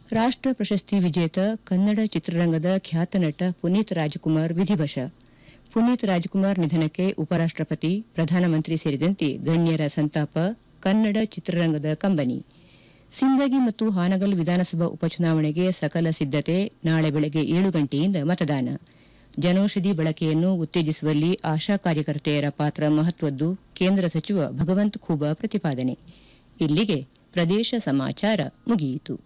ರಾಷ್ಟ್ರ ಪ್ರಶಸ್ತಿ ವಿಜೇತ ಕನ್ನಡ ಚಿತ್ರರಂಗದ ಖ್ಯಾತ ನಟ ಪುನೀತ್ ರಾಜ್ಕುಮಾರ್ ವಿಧಿವಶ ಪುನೀತ್ ರಾಜ್ಕುಮಾರ್ ನಿಧನಕ್ಕೆ ಉಪರಾಷ್ಟ್ರಪತಿ ಪ್ರಧಾನಮಂತ್ರಿ ಸೇರಿದಂತೆ ಗಣ್ಯರ ಸಂತಾಪ ಕನ್ನಡ ಚಿತ್ರರಂಗದ ಕಂಬನಿ ಸಿಂದಗಿ ಮತ್ತು ಹಾನಗಲ್ ವಿಧಾನಸಭಾ ಉಪಚುನಾವಣೆಗೆ ಸಕಲ ಸಿದ್ದತೆ ನಾಳೆ ಬೆಳಗ್ಗೆ ಏಳು ಗಂಟೆಯಿಂದ ಮತದಾನ ಜನೌಷಧಿ ಬಳಕೆಯನ್ನು ಉತ್ತೇಜಿಸುವಲ್ಲಿ ಆಶಾ ಕಾರ್ಯಕರ್ತೆಯರ ಪಾತ್ರ ಮಹತ್ವದ್ದು ಕೇಂದ್ರ ಸಚಿವ ಭಗವಂತ್ ಖೂಬಾ ಪ್ರತಿಪಾದನೆ ಇಲ್ಲಿಗೆ ಪ್ರದೇಶ ಸಮಾಚಾರ ಮುಗಿಯಿತು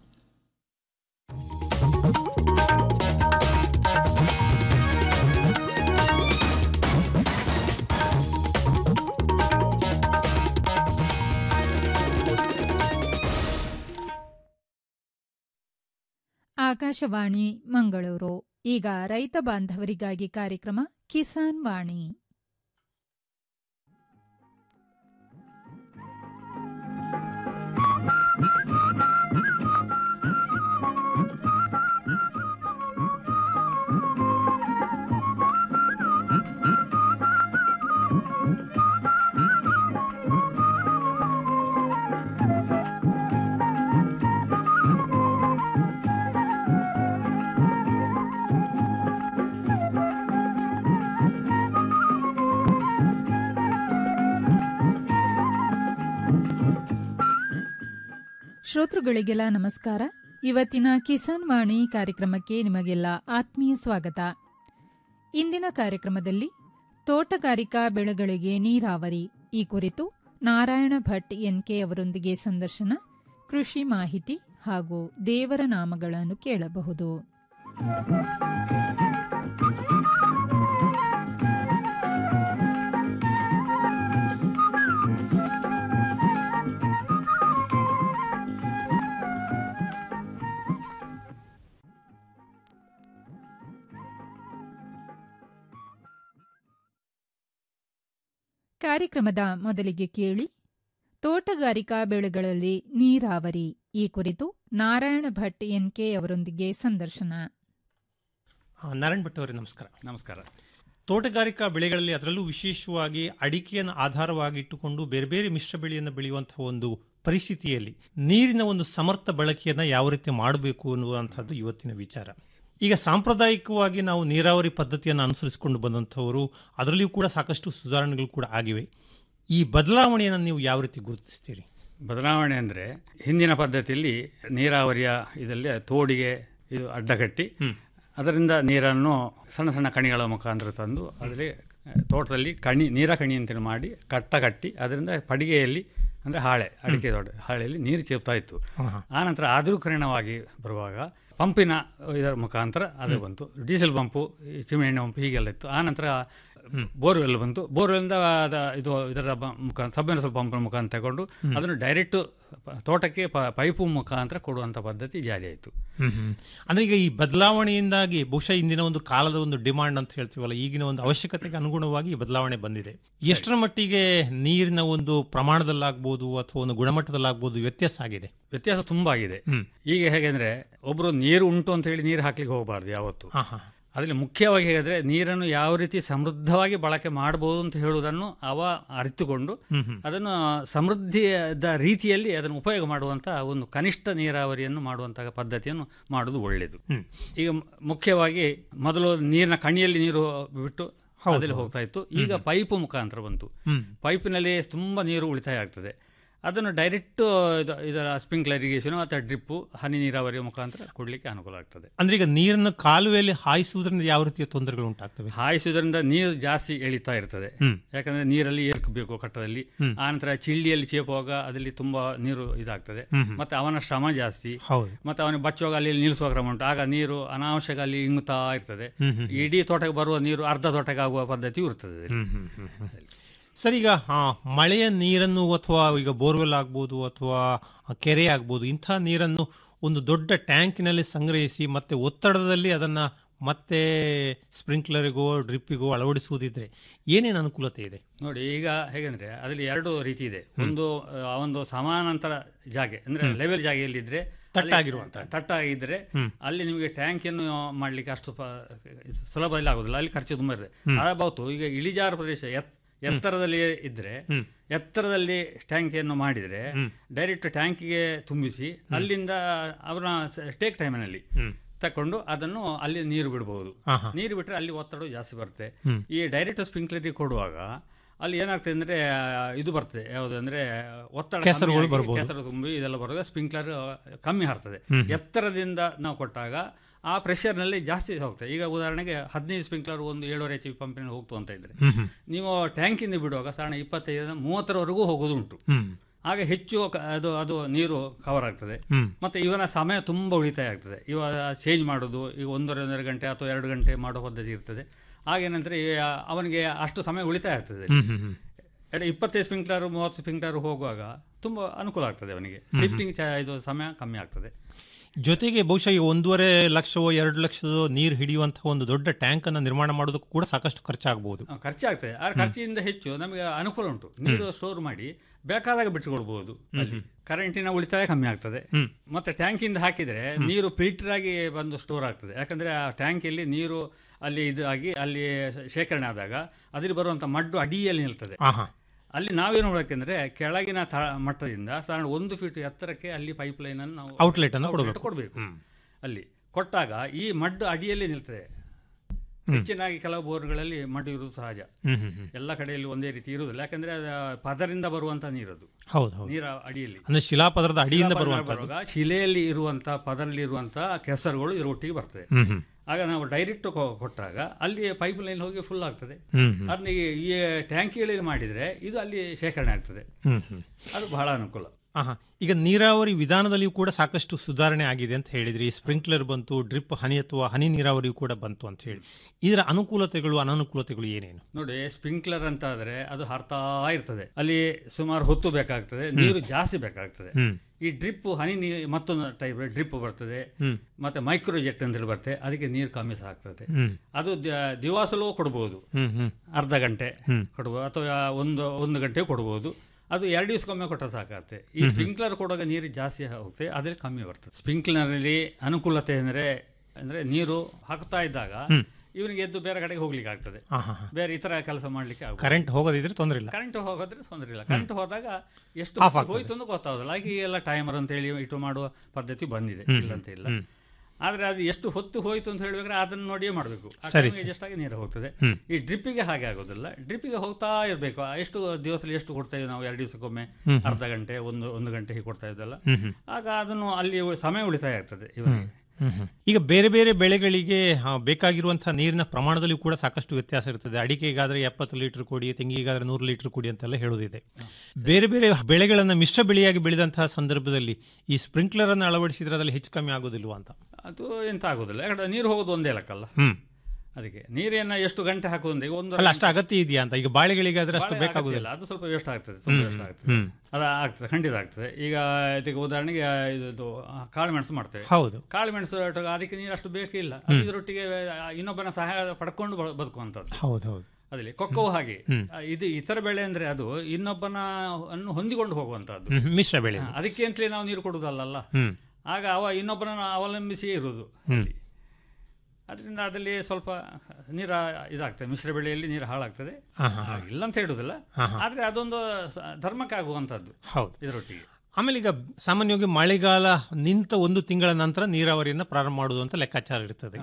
ಆಕಾಶವಾಣಿ ಮಂಗಳೂರು ಈಗ ರೈತ ಬಾಂಧವರಿಗಾಗಿ ಕಾರ್ಯಕ್ರಮ ಕಿಸಾನ್ ವಾಣಿ ಶ್ರೋತೃಗಳಿಗೆಲ್ಲ ನಮಸ್ಕಾರ ಇವತ್ತಿನ ಕಿಸಾನ್ ವಾಣಿ ಕಾರ್ಯಕ್ರಮಕ್ಕೆ ನಿಮಗೆಲ್ಲ ಆತ್ಮೀಯ ಸ್ವಾಗತ ಇಂದಿನ ಕಾರ್ಯಕ್ರಮದಲ್ಲಿ ತೋಟಗಾರಿಕಾ ಬೆಳೆಗಳಿಗೆ ನೀರಾವರಿ ಈ ಕುರಿತು ನಾರಾಯಣ ಭಟ್ ಎನ್ಕೆ ಅವರೊಂದಿಗೆ ಸಂದರ್ಶನ ಕೃಷಿ ಮಾಹಿತಿ ಹಾಗೂ ದೇವರ ನಾಮಗಳನ್ನು ಕೇಳಬಹುದು ಕಾರ್ಯಕ್ರಮದ ಮೊದಲಿಗೆ ಕೇಳಿ ತೋಟಗಾರಿಕಾ ಬೆಳೆಗಳಲ್ಲಿ ನೀರಾವರಿ ಈ ಕುರಿತು ನಾರಾಯಣ ಭಟ್ ಎನ್ಕೆ ಅವರೊಂದಿಗೆ ಸಂದರ್ಶನ ಆ, ನಾರಾಯಣ್ ಭಟ್ ಅವರೇ ನಮಸ್ಕಾರ ನಮಸ್ಕಾರ ತೋಟಗಾರಿಕಾ ಬೆಳೆಗಳಲ್ಲಿ ಅದರಲ್ಲೂ ವಿಶೇಷವಾಗಿ ಅಡಿಕೆಯನ್ನು ಆಧಾರವಾಗಿ ಇಟ್ಟುಕೊಂಡು ಬೇರೆ ಬೇರೆ ಮಿಶ್ರ ಬೆಳೆಯನ್ನು ಬೆಳೆಯುವಂತಹ ಒಂದು ಪರಿಸ್ಥಿತಿಯಲ್ಲಿ ನೀರಿನ ಒಂದು ಸಮರ್ಥ ಬಳಕೆಯನ್ನು ಯಾವ ರೀತಿ ಮಾಡಬೇಕು ಅನ್ನುವಂಥದ್ದು ಇವತ್ತಿನ ವಿಚಾರ ಈಗ ಸಾಂಪ್ರದಾಯಿಕವಾಗಿ ನಾವು ನೀರಾವರಿ ಪದ್ಧತಿಯನ್ನು ಅನುಸರಿಸಿಕೊಂಡು ಬಂದಂಥವರು ಅದರಲ್ಲಿಯೂ ಕೂಡ ಸಾಕಷ್ಟು ಸುಧಾರಣೆಗಳು ಕೂಡ ಆಗಿವೆ ಈ ಬದಲಾವಣೆಯನ್ನು ನೀವು ಯಾವ ರೀತಿ ಗುರುತಿಸ್ತೀರಿ ಬದಲಾವಣೆ ಅಂದರೆ ಹಿಂದಿನ ಪದ್ಧತಿಯಲ್ಲಿ ನೀರಾವರಿಯ ಇದರಲ್ಲಿ ತೋಡಿಗೆ ಇದು ಅಡ್ಡಗಟ್ಟಿ ಅದರಿಂದ ನೀರನ್ನು ಸಣ್ಣ ಸಣ್ಣ ಕಣಿಗಳ ಮುಖಾಂತರ ತಂದು ಅದರಲ್ಲಿ ಆ, ತೋಟದಲ್ಲಿ ಕಣಿ ನೀರ ಕಣಿ ಅಂತೇಳಿ ಮಾಡಿ ಕಟ್ಟ ಕಟ್ಟಿ ಅದರಿಂದ ಪಡಿಗೆಯಲ್ಲಿ ಅಂದರೆ ಹಾಳೆ ಅಡಿಕೆ ತೋಟ ಹಾಳೆಯಲ್ಲಿ ನೀರು ಚೇಪ್ತಾ ಇತ್ತು ಆನಂತರ ಆಧುನೀಕರಣವಾಗಿ ಬರುವಾಗ ಪಂಪಿನ ಇದರ ಮುಖಾಂತರ ಅದು ಬಂತು ಡೀಸೆಲ್ ಪಂಪು ಈ ಚಿಮೆಣ್ಣೆ ಪಂಪು ಹೀಗೆಲ್ಲ ಇತ್ತು ಆನಂತರ ಬೋರ್ವೆಲ್ ಬಂತು ಬೋರ್ವೆಲ್ನಿಂದ ಅದ ಇದು ಇದರ ಬ- ಮುಖಾಂತರ ಸಬ್ಮೆರ್ಸಲ್ ಪಂಪಿನ ಮುಖಾಂತರ ತಗೊಂಡು ಅದನ್ನು ಡೈರೆಕ್ಟ್ ತೋಟಕ್ಕೆ ಪ- ಪೈಪು ಮುಖಾಂತರ ಕೊಡುವಂಥ ಪದ್ಧತಿ ಜಾರಿಯಾಯಿತು ಅಂದ್ರೆ ಈಗ ಈ ಬದಲಾವಣೆಯಿಂದಾಗಿ ಬಹುಶಃ ಇಂದಿನ ಒಂದು ಕಾಲದ ಒಂದು ಡಿಮಾಂಡ್ ಅಂತ ಹೇಳ್ತೀವಲ್ಲ ಈಗಿನ ಒಂದು ಅವಶ್ಯಕತೆಗೆ ಅನುಗುಣವಾಗಿ ಈ ಬದಲಾವಣೆ ಬಂದಿದೆ ಎಷ್ಟರ ಮಟ್ಟಿಗೆ ನೀರಿನ ಒಂದು ಪ್ರಮಾಣದಲ್ಲಾಗ್ಬೋದು ಅಥವಾ ಒಂದು ಗುಣಮಟ್ಟದಲ್ಲಾಗ್ಬೋದು ವ್ಯತ್ಯಾಸ ಆಗಿದೆ ವ್ಯತ್ಯಾಸ ತುಂಬ ಆಗಿದೆ ಈಗ ಹೇಗೆಂದ್ರೆ ಒಬ್ಬರು ನೀರು ಉಂಟು ಅಂತ ಹೇಳಿ ನೀರು ಹಾಕ್ಲಿಕ್ಕೆ ಹೋಗಬಾರ್ದು ಯಾವತ್ತು ಹಾ ಹಾ ಅದರಲ್ಲಿ ಮುಖ್ಯವಾಗಿ ಹೇಳಿದ್ರೆ ನೀರನ್ನು ಯಾವ ರೀತಿ ಸಮೃದ್ಧವಾಗಿ ಬಳಕೆ ಮಾಡಬಹುದು ಅಂತ ಹೇಳುವುದನ್ನು ಅವ ಅರಿತುಕೊಂಡು ಅದನ್ನು ಸಮೃದ್ಧಿಯಾದ ರೀತಿಯಲ್ಲಿ ಅದನ್ನು ಉಪಯೋಗ ಮಾಡುವಂತ ಒಂದು ಕನಿಷ್ಠ ನೀರಾವರಿಯನ್ನು ಮಾಡುವಂತಹ ಪದ್ಧತಿಯನ್ನು ಮಾಡುವುದು ಒಳ್ಳೆಯದು ಈಗ ಮ- ಮುಖ್ಯವಾಗಿ ಮೊದಲು ನೀರಿನ ಕಣಿಯಲ್ಲಿ ನೀರು ಬಿಟ್ಟು ಅದರಲ್ಲಿ ಹೋಗ್ತಾ ಇತ್ತು ಈಗ ಪೈಪು ಮುಖಾಂತರ ಬಂತು ಪೈಪಿನಲ್ಲಿ ತುಂಬಾ ನೀರು ಉಳಿತಾಯ ಆಗ್ತದೆ ಅದನ್ನು ಡೈರೆಕ್ಟ್ ಇದರ ಸ್ಪ್ರಿಂಕ್ಲರ್ ಇರಿಗೇಷನ್ ಅಥವಾ ಡ್ರಿಪ್ಪು ಹನಿ ನೀರಾವರಿಯ ಮುಖಾಂತರ ಕೊಡಲಿಕ್ಕೆ ಅನುಕೂಲ ಆಗ್ತದೆ ಅಂದ್ರೆ ಈಗ ನೀರನ್ನು ಕಾಲುವೆಯಲ್ಲಿ ಹಾಯಿಸುವುದರಿಂದ ಯಾವ ರೀತಿಯ ತೊಂದರೆಗಳು ಉಂಟಾಗ್ತವೆ ಹಾಯಿಸುವುದರಿಂದ ನೀರು ಜಾಸ್ತಿ ಎಳಿತಾ ಇರ್ತದೆ ಯಾಕಂದ್ರೆ ನೀರಲ್ಲಿ ಏರ್ಕಬೇಕು ಕಟ್ಟದಲ್ಲಿ ಆನಂತರ ಚಿಳ್ಳಿಯಲ್ಲಿ ಚೇಪುವಾಗ ಅದರಲ್ಲಿ ತುಂಬಾ ನೀರು ಇದಾಗ್ತದೆ ಮತ್ತೆ ಅವನ ಶ್ರಮ ಜಾಸ್ತಿ ಹೌದು ಮತ್ತೆ ಅವನಿಗೆ ಬಚ್ಚುವಾಗ ಅಲ್ಲಿ ನಿಲ್ಲಿಸುವ ಕ್ರಮ ಉಂಟು ಆಗ ನೀರು ಅನಾವಶ್ಯಕ ಅಲ್ಲಿ ಇಂಗುತ್ತಾ ಇರ್ತದೆ ಇಡೀ ತೋಟಕ್ಕೆ ಬರುವ ನೀರು ಅರ್ಧ ತೋಟಕ್ಕೆ ಆಗುವ ಪದ್ಧತಿಯೂ ಇರ್ತದೆ ಅದರಲ್ಲಿ. ಸರ್ ಈಗ ಆ, ಮಳೆಯ ನೀರನ್ನು ಅಥವಾ ಈಗ ಬೋರ್ವೆಲ್ ಆಗ್ಬೋದು ಅಥವಾ ಕೆರೆ ಆಗ್ಬೋದು ಇಂಥ ನೀರನ್ನು ಒಂದು ದೊಡ್ಡ ಟ್ಯಾಂಕಿನಲ್ಲಿ ಸಂಗ್ರಹಿಸಿ ಮತ್ತೆ ಒತ್ತಡದಲ್ಲಿ ಅದನ್ನ ಮತ್ತೆ ಸ್ಪ್ರಿಂಕ್ಲರಿಗೋ ಡ್ರಿಪ್ಪಿಗೋ ಅಳವಡಿಸುವುದಿದ್ರೆ ಏನೇನು ಅನುಕೂಲತೆ ಇದೆ ನೋಡಿ ಈಗ ಹೇಗೆಂದ್ರೆ ಅದರಲ್ಲಿ ಎರಡು ರೀತಿ ಇದೆ ಒಂದು ಆ, ಒಂದು ಸಮಾನಾಂತರ ಜಾಗೆ ಅಂದ್ರೆ ಲೆವೆಲ್ ಜಾಗೆಯಲ್ಲಿದ್ರೆ ಅಲ್ಲಿ ತಟ್ಟಾಗಿರುವಂತ. ತಟ್ಟಾಗಿದ್ರೆ ಅಲ್ಲಿ ನಿಮಗೆ ಟ್ಯಾಂಕಿಯನ್ನು ಮಾಡ್ಲಿಕ್ಕೆ ಅಷ್ಟು ಪ- ಸುಲಭ ಇಲ್ಲ ಆಗುದಿಲ್ಲ ಅಲ್ಲಿ ಖರ್ಚು ತುಂಬಾ ಇರ್ತದೆ ಅದಾವತ್ತು ಈಗ ಇಳಿಜಾರು ಪ್ರದೇಶ ಎತ್- ಎತ್ತರದಲ್ಲಿ ಇದ್ರೆ ಎತ್ತರದಲ್ಲಿ ಟ್ಯಾಂಕಿಯನ್ನು ಮಾಡಿದ್ರೆ ಡೈರೆಕ್ಟ್ ಟ್ಯಾಂಕಿಗೆ ತುಂಬಿಸಿ ಅಲ್ಲಿಂದ ಅವರ ಟೇಕ್ ಟೈಮಿನಲ್ಲಿ ತಕೊಂಡು ಅದನ್ನು ಅಲ್ಲಿ ನೀರು ಬಿಡಬಹುದು ಆಹಾ. ನೀರು ಬಿಟ್ಟರೆ ಅಲ್ಲಿ ಒತ್ತಡ ಜಾಸ್ತಿ ಬರುತ್ತೆ ಈ ಡೈರೆಕ್ಟ್ ಸ್ಪ್ರಿಂಕ್ಲರಿಗೆ ಕೊಡುವಾಗ ಅಲ್ಲಿ ಏನಾಗ್ತದೆ ಅಂದ್ರೆ ಆ, ಇದು ಬರ್ತದೆ ಯಾವುದು ಅಂದ್ರೆ ಒತ್ತಡ ಕೆಸರುಗಳು ಕಮ್ಮಿ ಆಗಿ, ಬರ್ಬೋದು. ಕೆಸರು ತುಂಬಿ ಇದೆಲ್ಲ ಬರುವಾಗ ಸ್ಪ್ರಿಂಕ್ಲರ್ ಕಮ್ಮಿ ಹಾರ್ತದೆ ಎತ್ತರದಿಂದ ನಾವು ಕೊಟ್ಟಾಗ ಆ ಪ್ರೆಷರ್ನಲ್ಲಿ ಜಾಸ್ತಿ ಹೋಗ್ತದೆ ಈಗ ಉದಾಹರಣೆಗೆ ಹದಿನೈದು ಸ್ಪ್ರಿಂಕ್ಲರ್ ಒಂದು ಏಳುವರೆ ಎಚ್ ಪಿ ಪಂಪಿನ ಹೋಗ್ತು ಅಂತ ಇದ್ರೆ ನೀವು ಟ್ಯಾಂಕಿಂದ ಬಿಡುವಾಗ ಸಾಧಾರಣ ಇಪ್ಪತ್ತೈದರಿಂದ ಮೂವತ್ತರವರೆಗೂ ಹೋಗೋದು ಉಂಟು ಹ್ಮ್ ಆಗ ಹೆಚ್ಚು ಕ- ಅದು ಅದು ನೀರು ಕವರ್ ಆಗ್ತದೆ ಹ್ಮ್. ಮತ್ತೆ ಇವನ ಸಮಯ ತುಂಬ ಉಳಿತಾಯ ಆಗ್ತದೆ ಇವಾಗ ಚೇಂಜ್ ಮಾಡೋದು ಈಗ ಒಂದೂವರೆ ಒಂದೂವರೆ ಗಂಟೆ ಅಥವಾ ಎರಡು ಗಂಟೆ ಮಾಡೋ ಪದ್ಧತಿ ಇರ್ತದೆ ಆಗೇನಂದ್ರೆ ಈ ಅವನಿಗೆ ಅಷ್ಟು ಸಮಯ ಉಳಿತಾಯ ಆಗ್ತದೆ ಹ್ಮ್ ಹ್ಮ್ ಹ್ಮ್ ಎರಡು ಇಪ್ಪತ್ತೈದು ಸ್ಪ್ರಿಂಕ್ಲರ್ ಮೂವತ್ತು ಸ್ಪ್ರಿಂಕ್ಲರ್ ಹೋಗುವಾಗ ತುಂಬ ಅನುಕೂಲ ಆಗ್ತದೆ ಅವನಿಗೆ ಶಿಫ್ಟಿಂಗ್ ಇದು ಸಮಯ ಕಮ್ಮಿ ಆಗ್ತದೆ ಜೊತೆಗೆ ಬಹುಶಃ ಈ ಒಂದೂವರೆ ಲಕ್ಷವೋ ಎರಡು ಲಕ್ಷದ ನೀರು ಹಿಡಿಯುವಂತಹ ಒಂದು ದೊಡ್ಡ ಟ್ಯಾಂಕ್ ಅನ್ನು ನಿರ್ಮಾಣ ಮಾಡೋದಕ್ಕೂ ಕೂಡ ಸಾಕಷ್ಟು ಖರ್ಚಾಗಬಹುದು ಆ, ಖರ್ಚಾಗ್ತದೆ ಆ ಖರ್ಚಿನಿಂದ ಹೆಚ್ಚು ನಮಗೆ ಅನುಕೂಲ ಉಂಟು ನೀರು ಸ್ಟೋರ್ ಮಾಡಿ ಬೇಕಾದಾಗ ಬಿಟ್ಟುಕೊಳ್ಬಹುದು ಅಲ್ಲಿ ಕರೆಂಟಿನ ಉಳಿತಾಯ ಕಮ್ಮಿ ಆಗ್ತದೆ ಮತ್ತೆ ಟ್ಯಾಂಕಿಂದ ಹಾಕಿದ್ರೆ ನೀರು ಫಿಲ್ಟರ್ ಆಗಿ ಬಂದು ಸ್ಟೋರ್ ಆಗ್ತದೆ ಯಾಕಂದ್ರೆ ಆ ಟ್ಯಾಂಕಿಯಲ್ಲಿ ನೀರು ಅಲ್ಲಿ ಇದು ಆಗಿ ಅಲ್ಲಿ ಶೇಖರಣೆ ಆದಾಗ ಅದ್ರಲ್ಲಿ ಬರುವಂತ ಮಡ್ಡು ಅಡಿಯಲ್ಲಿ ನಿಲ್ತದೆ ಆಹಾ ಅಲ್ಲಿ ನಾವೇನು ಮಾಡ್ಬೇಕಂದ್ರೆ ಕೆಳಗಿನ ತ ಮಟ್ಟದಿಂದ ಸಾಧಾರಣ ಒಂದು ಫೀಟ್ ಎತ್ತರಕ್ಕೆ ಅಲ್ಲಿ ಪೈಪ್ ಲೈನ್ ಅನ್ನು ನಾವು Outlet ಅನ್ನು ಕೊಡಬೇಕು. ಕೊಡಬೇಕು ಅಲ್ಲಿ ಕೊಟ್ಟಾಗ ಈ ಮಡ್ಡು ಅಡಿಯಲ್ಲಿ ನಿಲ್ತದೆ ಹೆಚ್ಚಿನಾಗಿ ಕೆಲವು ಬೋರ್ಗಳಲ್ಲಿ ಮಡ್ಡು ಇರುವುದು ಸಹಜ ಹ್ಮ್ ಹ್ಮ್ ಹ್ಮ್ ಎಲ್ಲ ಕಡೆಯಲ್ಲಿ ಒಂದೇ ರೀತಿ ಇರುವುದಿಲ್ಲ ಯಾಕಂದ್ರೆ ಅದು ಪದರಿಂದ ಬರುವಂತ ನೀರದು ಹೌದು ಹೌದು ನೀರ ಅಡಿಯಲ್ಲಿ ಅಂದ್ರೆ ಶಿಲಾಪದರದ ಅಡಿಯಿಂದ ಶಿಲಾಪದರ ಬರುವಂತದ್ದು ಬರುವಾಗ ಶಿಲೆಯಲ್ಲಿ ಇರುವಂತ ಪದರಲ್ಲಿ ಇರುವಂತ ಕೆಸರುಗಳು ಇದರೊಟ್ಟಿಗೆ ಬರ್ತದೆ ಹ್ಮ್ ಹ್ಮ್ ಆಗ ನಾವು ಡೈರೆಕ್ಟ್ ಕೊಟ್ಟಾಗ ಅಲ್ಲಿ ಪೈಪ್ ಲೈನ್ ಹೋಗಿ ಫುಲ್ ಆಗ್ತದೆ ಹ್ಮ್ ಹ್ಮ್ ಅದನ್ನ ಈ- ಈ ಟ್ಯಾಂಕಿಗಳಲ್ಲಿ ಮಾಡಿದ್ರೆ ಇದು ಅಲ್ಲಿ ಶೇಖರಣೆ ಆಗ್ತದೆ ಹ್ಮ್ ಹ್ಮ್ ಅದು ಬಹಳ ಅನುಕೂಲ ಆಹಾ ಈಗ ನೀರಾವರಿ ವಿಧಾನದಲ್ಲಿಯೂ ಕೂಡ ಸಾಕಷ್ಟು ಸುಧಾರಣೆ ಆಗಿದೆ ಅಂತ ಹೇಳಿದ್ರಿ ಸ್ಪ್ರಿಂಕ್ಲರ್ ಬಂತು ಡ್ರಿಪ್ ಹನಿ ಅಥವಾ ಹನಿ ನೀರಾವರಿಯೂ ಕೂಡ ಬಂತು ಅಂತ ಹೇಳಿ ಇದರ ಅನುಕೂಲತೆಗಳು ಅನನುಕೂಲತೆಗಳು ಏನೇನು ನೋಡಿ ಸ್ಪ್ರಿಂಕ್ಲರ್ ಅಂತ ಆದ್ರೆ ಅದು ಹರ್ತಾ ಇರ್ತದೆ ಅಲ್ಲಿ ಸುಮಾರು ಹೊತ್ತು ಬೇಕಾಗ್ತದೆ ನೀರು ಜಾಸ್ತಿ ಬೇಕಾಗ್ತದೆ ಹ್ಮ್ ಈ ಡ್ರಿಪ್ ಹನಿ ನೀ ಮತ್ತೊಂದು ಟೈಪ್ ಡ್ರಿಪ್ ಬರ್ತದೆ ಹ್ಮ್ ಮತ್ತೆ ಮೈಕ್ರೋ ಜೆಟ್ ಅಂತ ಹೇಳಿ ಬರ್ತದೆ ಅದಕ್ಕೆ ನೀರು ಕಮ್ಮಿ ಸಹ ಆಗ್ತದೆ ಹ್ಮ್ ಅದು ದ- ದಿವಾಸಲೂ ಕೊಡ್ಬೋದು ಹ್ಮ್ ಹ್ಮ್ ಅರ್ಧ ಗಂಟೆ ಕೊಡ್ಬೋದು ಅಥವಾ ಒಂದು ಒಂದು ಗಂಟೆ ಕೊಡ್ಬೋದು ಅದು ಎರಡು ದಿವಸಕ್ಕೊಮ್ಮೆ ಕೊಟ್ಟರೆ ಸಾಕಾಗುತ್ತೆ ಈ ಸ್ಪ್ರಿಂಕ್ಲರ್ ಕೊಡುವಾಗ ನೀರು ಜಾಸ್ತಿ ಹೋಗುತ್ತೆ ಅದ್ರಲ್ಲಿ ಕಮ್ಮಿ ಬರ್ತದೆ ಸ್ಪ್ರಿಂಕ್ಲರ್ನಲ್ಲಿ ಅನುಕೂಲತೆ ಅಂದರೆ ಅಂದರೆ ನೀರು ಹಾಕ್ತಾ ಇದ್ದಾಗ ಇವನಿಗೆ ಎದ್ದು ಬೇರೆ ಕಡೆಗೆ ಹೋಗ್ಲಿಕ್ಕೆ ಆಗ್ತದೆ ಆಹಾ ಬೇರೆ ಇತರ ಕೆಲಸ ಮಾಡ್ಲಿಕ್ಕೆ ಆಗುತ್ತೆ ಕರೆಂಟ್ ಹೋಗೋದಿದ್ರೆ ತೊಂದರೆ ಇಲ್ಲ ಕರೆಂಟ್ ಹೋಗೋದ್ರೆ ತೊಂದರೆ ಇಲ್ಲ ಕರೆಂಟ್ ಹೋದಾಗ ಎಷ್ಟು Off ಆಗ್ತದೆ. ಹೋಯ್ತು ಅಂತ ಗೊತ್ತಾಗೋದಿಲ್ಲ ಹಾಗೆ ಎಲ್ಲ ಟೈಮರ್ ಅಂತ ಹೇಳಿ ಇಟ್ಟು ಮಾಡುವ ಪದ್ಧತಿ ಬಂದಿದೆ ಇಲ್ಲ ಅಂತ ಇಲ್ಲ ಆದ್ರೆ ಅದು ಎಷ್ಟು ಹೊತ್ತು ಹೋಯ್ತು ಅಂತ ಹೇಳ್ಬೇಕಾದ್ರೆ ಅದನ್ನ ನೋಡಿಯೇ ಮಾಡಬೇಕು ಸರಿ, ಎಷ್ಟಾಗಿ ನೀರು ಹೋಗ್ತದೆ ಈ ಡ್ರಿಪ್ಪಿಗೆ ಹಾಗೆ ಆಗೋದಿಲ್ಲ ಡ್ರಿಪ್ಪಿಗೆ ಹೋಗ್ತಾ ಇರಬೇಕು ಎಷ್ಟು ದಿವಸದಲ್ಲಿ ಎಷ್ಟು ಕೊಡ್ತಾ ಇದ್ದೀವಿ ನಾವು ಎರಡು ದಿವಸಕ್ಕೊಮ್ಮೆ ಅರ್ಧ ಗಂಟೆ ಒಂದು ಒಂದು ಗಂಟೆ ಹೀಗೆ ಕೊಡ್ತಾ ಇದ್ದಲ್ಲ ಆಗ ಅದನ್ನು ಅಲ್ಲಿ ಸಮಯ ಉಳಿತಾಯ ಆಗ್ತದೆ ಇವನಿಗೆ ಹ್ಮ್ ಹ್ಮ್. ಈಗ ಬೇರೆ ಬೇರೆ ಬೆಳೆಗಳಿಗೆ ಆ, ಬೇಕಾಗಿರುವಂತಹ ನೀರಿನ ಪ್ರಮಾಣದಲ್ಲಿ ಕೂಡ ಸಾಕಷ್ಟು ವ್ಯತ್ಯಾಸ ಇರ್ತದೆ ಅಡಿಕೆಗಾದ್ರೆ ಎಪ್ಪತ್ತು ಲೀಟರ್ ಕೊಡಿ ತೆಂಗಿಗಾದ್ರೆ ನೂರು ಲೀಟರ್ ಕೊಡಿ ಅಂತೆಲ್ಲ ಹೇಳುವುದಿದೆ ಬೇರೆ ಬೇರೆ ಬೆಳೆಗಳನ್ನು ಮಿಶ್ರ ಬೆಳೆಯಾಗಿ ಬೆಳೆದಂತಹ ಸಂದರ್ಭದಲ್ಲಿ ಈ ಸ್ಪ್ರಿಂಕ್ಲರ್ ಅನ್ನು ಅಳವಡಿಸಿದ್ರೆ ಅದರಲ್ಲಿ ಹೆಚ್ಚು ಕಮ್ಮಿ ಆಗೋದಿಲ್ವಾ ಅಂತ ಅದು ಎಂತ ಆಗೋದಿಲ್ಲ ಯಾಕಂದ್ರೆ ನೀರು ಹೋಗೋದು ಒಂದೇ ಲೆಕ್ಕಲ್ಲ ಹ್ಮ್ ಅದಕ್ಕೆ ನೀರನ್ನ ಎಷ್ಟು ಗಂಟೆ ಹಾಕೋದು ಈಗ ಒಂದು ಅಲ್ಲ ಅಷ್ಟು ಅಗತ್ಯ ಇದೆಯಾ ಅಂತ ಈಗ ಬಾಳೆಗಳಿಗಾದ್ರೆ ಅಷ್ಟು ಬಾಳೆ ಬೇಕಾಗುದಿಲ್ಲ ಅಗತ್ಯ ಇಲ್ಲ. ಅದು ಸ್ವಲ್ಪ ವೇಸ್ಟ್ ಆಗ್ತದೆ ತುಂಬ ವೇಸ್ಟ್ ಆಗ್ತದೆ ಹ್ಮ್ ಅದು ಆಗ್ತದೆ ಖಂಡಿತ ಆಗ್ತದೆ ಈಗ ಇದಕ್ಕೆ ಉದಾಹರಣೆಗೆ ಇದು ಕಾಳು ಮೆಣಸು ಮಾಡ್ತೇವೆ ಹೌದು ಕಾಳು ಮೆಣಸು ಒಟ್ಟಿಗೆ ಅದಕ್ಕೆ ನೀರು ಅಷ್ಟು ಬೇಕೇ ಇಲ್ಲ ಅದು ಇದರೊಟ್ಟಿಗೆ ಇನ್ನೊಬ್ಬನ ಸಹಾಯ ಪಡ್ಕೊಂಡು ಬ- ಬದುಕುವಂಥದ್ದು ಹೌದು ಹೌದು ಅದಲ್ಲಿ ಕೊಕ್ಕವು ಹಾಗೆ ಆ, ಇದು ಇತರ ಬೆಳೆ ಅಂದ್ರೆ ಅದು ಇನ್ನೊಬ್ಬನ ಅನ್ನು ಹೊಂದಿಕೊಂಡು ಹೋಗುವಂತಹದ್ದು ಹ್ಮ್, ಮಿಶ್ರ ಬೆಳೆ ಹಾ, ಅದಕ್ಕೆ ಅಂತಲೇ ನಾವು ನೀರು ಕೊಡುವುದಲ್ಲ ಹ್ಮ್ ಆಗ ಅವ ಇನ್ನೊಬ್ಬರನ್ನು ಅವಲಂಬಿಸಿಯೇ ಇರುವುದು ಅಲ್ಲಿ ಅದರಿಂದ ಅದರಲ್ಲಿ ಸ್ವಲ್ಪ ನೀರ ಇದಾಗ್ತದೆ ಮಿಶ್ರ ಬೆಳೆಯಲ್ಲಿ ನೀರು ಹಾಳಾಗ್ತದೆ ಹಾ, ಹಾ, ಆ, ಇಲ್ಲ ಅಂತ ಹೇಳುದಿಲ್ಲ ಆದ್ರೆ ಅದೊಂದು ಸ- ಧರ್ಮಕ್ಕಾಗುವಂಥದ್ದು ಹೌದು ಇದರೊಟ್ಟಿಗೆ ಆಮೇಲೆ ಈಗ ಸಾಮಾನ್ಯವಾಗಿ ಮಳೆಗಾಲ ನಿಂತ ಒಂದು ತಿಂಗಳ ನಂತರ ನೀರಾವರಿಯನ್ನು ಪ್ರಾರಂಭ ಮಾಡುವುದು ಅಂತ ಲೆಕ್ಕಾಚಾರ ಇರ್ತದೆ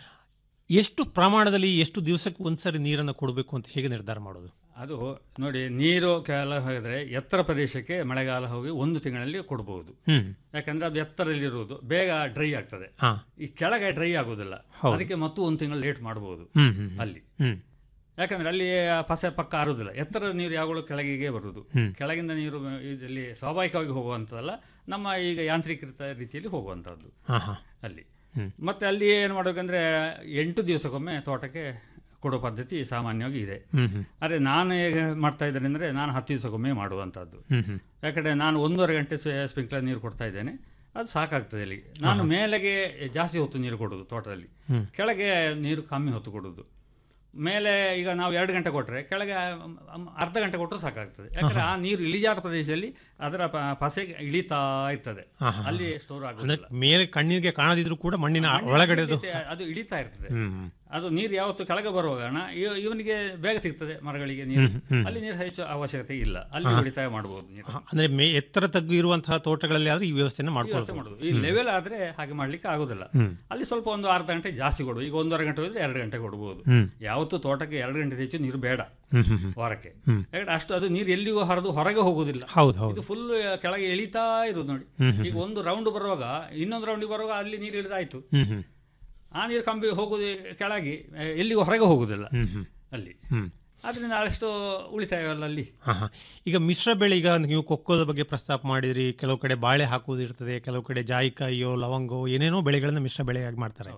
ಎಷ್ಟು ಪ್ರಮಾಣದಲ್ಲಿ ಎಷ್ಟು ದಿವಸಕ್ಕೆ ಒಂದ್ಸರಿ ನೀರನ್ನು ಕೊಡಬೇಕು ಅಂತ ಹೇಗೆ ನಿರ್ಧಾರ ಮಾಡೋದು ಅದು ನೋಡಿ ನೀರು ಕೆಲ ಹೋಗಿದ್ರೆ ಎತ್ತರ ಪ್ರದೇಶಕ್ಕೆ ಮಳೆಗಾಲ ಹೋಗಿ ಒಂದು ತಿಂಗಳಲ್ಲಿ ಕೊಡಬಹುದು ಹ್ಮ್ ಯಾಕಂದ್ರೆ ಅದು ಎತ್ತರದಲ್ಲಿರುವುದು ಬೇಗ ಡ್ರೈ ಆಗ್ತದೆ ಹಾ ಈ ಕೆಳಗೆ ಡ್ರೈ ಆಗುದಿಲ್ಲ ಹೌದು. ಅದಕ್ಕೆ ಮತ್ತು ಒಂದು ತಿಂಗಳು ಲೇಟ್ ಮಾಡಬಹುದು ಹ್ಮ್ ಹ್ಮ್ ಅಲ್ಲಿ ಹ್ಮ್ ಯಾಕಂದ್ರೆ ಅಲ್ಲಿ ಆ ಪಸೆ ಪಕ್ಕ ಆರುದಿಲ್ಲ ಎತ್ತರದ ನೀರು ಯಾವಾಗಲೂ ಕೆಳಗಿಗೆ ಬರುವುದು ಕೆಳಗಿಂದ ನೀರು ಇದರಲ್ಲಿ ಸ್ವಾಭಾವಿಕವಾಗಿ ಹೋಗುವಂಥದ್ದಲ್ಲ ನಮ್ಮ ಈಗ ಯಾಂತ್ರೀಕೃತ ರೀತಿಯಲ್ಲಿ ಹೋಗುವಂಥದ್ದು ಹಾ ಹಾ ಅಲ್ಲಿ ಮತ್ತೆ ಅಲ್ಲಿ ಏನು ಮಾಡಬೇಕಂದ್ರೆ ಎಂಟು ದಿವಸಕ್ಕೊಮ್ಮೆ ತೋಟಕ್ಕೆ ಕೊಡೋ ಪದ್ಧತಿ ಸಾಮಾನ್ಯವಾಗಿ ಇದೆ ಹ್ಮ್ ಹ್ಮ್ ಆದರೆ ನಾನು ಹೇಗೆ ಮಾಡ್ತಾ ಇದ್ದೇನೆ ಅಂದರೆ ನಾನು ಹತ್ತು ದಿವಸಕ್ಕೊಮ್ಮೆ ಮಾಡುವಂಥದ್ದು ಹ್ಮ್ ಹ್ಮ್ ಯಾಕಂದರೆ ನಾನು ಒಂದೂವರೆ ಗಂಟೆ ಸ್ಪ್ರಿಂಕ್ಲರ್ ನೀರು ಕೊಡ್ತಾ ಇದ್ದೇನೆ ಅದು ಸಾಕಾಗ್ತದೆ ಅಲ್ಲಿ ನಾನು ಮೇಲೆಗೆ ಜಾಸ್ತಿ ಹೊತ್ತು ನೀರು ಕೊಡೋದು ತೋಟದಲ್ಲಿ ಕೆಳಗೆ ನೀರು ಕಮ್ಮಿ ಹೊತ್ತು ಕೊಡೋದು ಮೇಲೆ ಈಗ ನಾವು ಎರಡು ಗಂಟೆ ಕೊಟ್ಟರೆ ಕೆಳಗೆ ಅಮ್, ಅರ್ಧ ಗಂಟೆ ಕೊಟ್ಟರು ಸಾಕಾಗ್ತದೆ ಯಾಕಂದರೆ ಆ ನೀರು ಇಳಿಜಾರ ಪ್ರದೇಶದಲ್ಲಿ ಅದರ ಪ- ಪಸೆ ಇಳಿತಾ ಇರ್ತದೆ ಹಾ, ಹಾ, ಅಲ್ಲಿ ಸ್ಟೋರ್ ಅಂದ್ರೆ ಆಗುದಿಲ್ಲ ಮೇಲೆ ಕಣ್ಣಿಗೆ ಕಾಣದಿದ್ರು ಕೂಡ ಮಣ್ಣಿನ ಒಳಗಡೆದು ಇಳಿತೆ- ಅದು ಇಳಿತಾ ಇರ್ತದೆ ಹ್ಮ್ ಅದು ನೀರು ಯಾವತ್ತು ಕೆಳಗೆ ಬರುವಾಗ ಇವ- ಇವನಿಗೆ ಬೇಗ ಸಿಗ್ತದೆ ಮರಗಳಿಗೆ ನೀರು ಅಲ್ಲಿ ನೀರು ಹೆಚ್ಚು ಅವಶ್ಯಕತೆ ಇಲ್ಲ ಅಲ್ಲಿ ಉಳಿತಾಯ ಮಾಡಬಹುದು ನೀರು ಹ, ಅಂದ್ರೆ ಮೇ ಎತ್ತರ ತಗ್ಗು ಇರುವಂತಹ ತೋಟಗಳಲ್ಲಿ ಆದ್ರೆ ಈ ವ್ಯವಸ್ಥೆನ ವ್ಯವಸ್ಥೆ ಮಾಡ್ಕೊಳ್ಬೋದು ಮಾಡುದು ಈ ಲೆವೆಲ್ ಆದ್ರೆ ಹಾಗೆ ಮಾಡ್ಲಿಕ್ಕೆ ಆಗುದಿಲ್ಲ ಅಲ್ಲಿ ಸ್ವಲ್ಪ ಒಂದು ಅರ್ಧ ಗಂಟೆ ಜಾಸ್ತಿ ಕೊಡುವ ಈಗ ಒಂದೂವರೆ ಗಂಟೆ ಹೋದ್ರೆ ಎರಡು ಗಂಟೆ ಕೊಡಬಹುದು ಹ್ಮ್. ಯಾವತ್ತು ತೋಟಕ್ಕೆ ಎರಡು ಗಂಟೆ ಹೆಚ್ಚು ನೀರು ಬೇಡ ಹ್ಮ್ ಹ್ಮ್ ಹ್ಮ್ ವಾರಕ್ಕೆ ಯಾಕಂದ್ರೆ ಅಷ್ಟು ಅದು ನೀರು ಎಲ್ಲಿಗೂ ಹರಿದು ಹೊರಗೆ ಹೋಗುದಿಲ್ಲ ಹೌದು ಹೌದು ಇದು ಫುಲ್ ಕೆಳಗೆ ಇಳಿತಾ ಇರುದು ನೋಡಿ ಈಗ ಒಂದು ರೌಂಡ್ ಬರುವಾಗ ಇನ್ನೊಂದು ರೌಂಡಿಗೆ ಬರುವಾಗ ಅಲ್ಲಿ ನೀರು ಇಳಿದಾಯ್ತು ಹ್ಮ್ ಹ್ಮ್ ಆ ನೀರು ಕಂಬಿ ಹೋಗುದು ಕೆಳಗೆ ಆ, ಎಲ್ಲಿಗೂ ಹೊರಗೆ ಹೋಗುದಿಲ್ಲ ಹ್ಮ್ ಹ್ಮ್ ಅಲ್ಲಿ ಹ್ಮ್ ಆದ್ರಿಂದ ಅಷ್ಟು ಉಳಿತಾಯವಲ್ಲ ಅಲ್ಲಿ ಹಾ ಹಾ ಈಗ ಮಿಶ್ರ ಬೆಳೆ ಈಗ ನೀವು ಕೊಕ್ಕೋದ ಬಗ್ಗೆ ಪ್ರಸ್ತಾಪ ಮಾಡಿದ್ರಿ ಕೆಲವು ಕಡೆ ಬಾಳೆ ಹಾಕುವುದು ಇರ್ತದೆ ಕೆಲವು ಕಡೆ ಜಾಯಿಕಾಯಿಯೋ ಲವಂಗೋ ಏನೇನೋ ಬೆಳೆಗಳನ್ನ ಮಿಶ್ರ ಬೆಳೆಯಾಗಿ ಮಾಡ್ತಾರೆ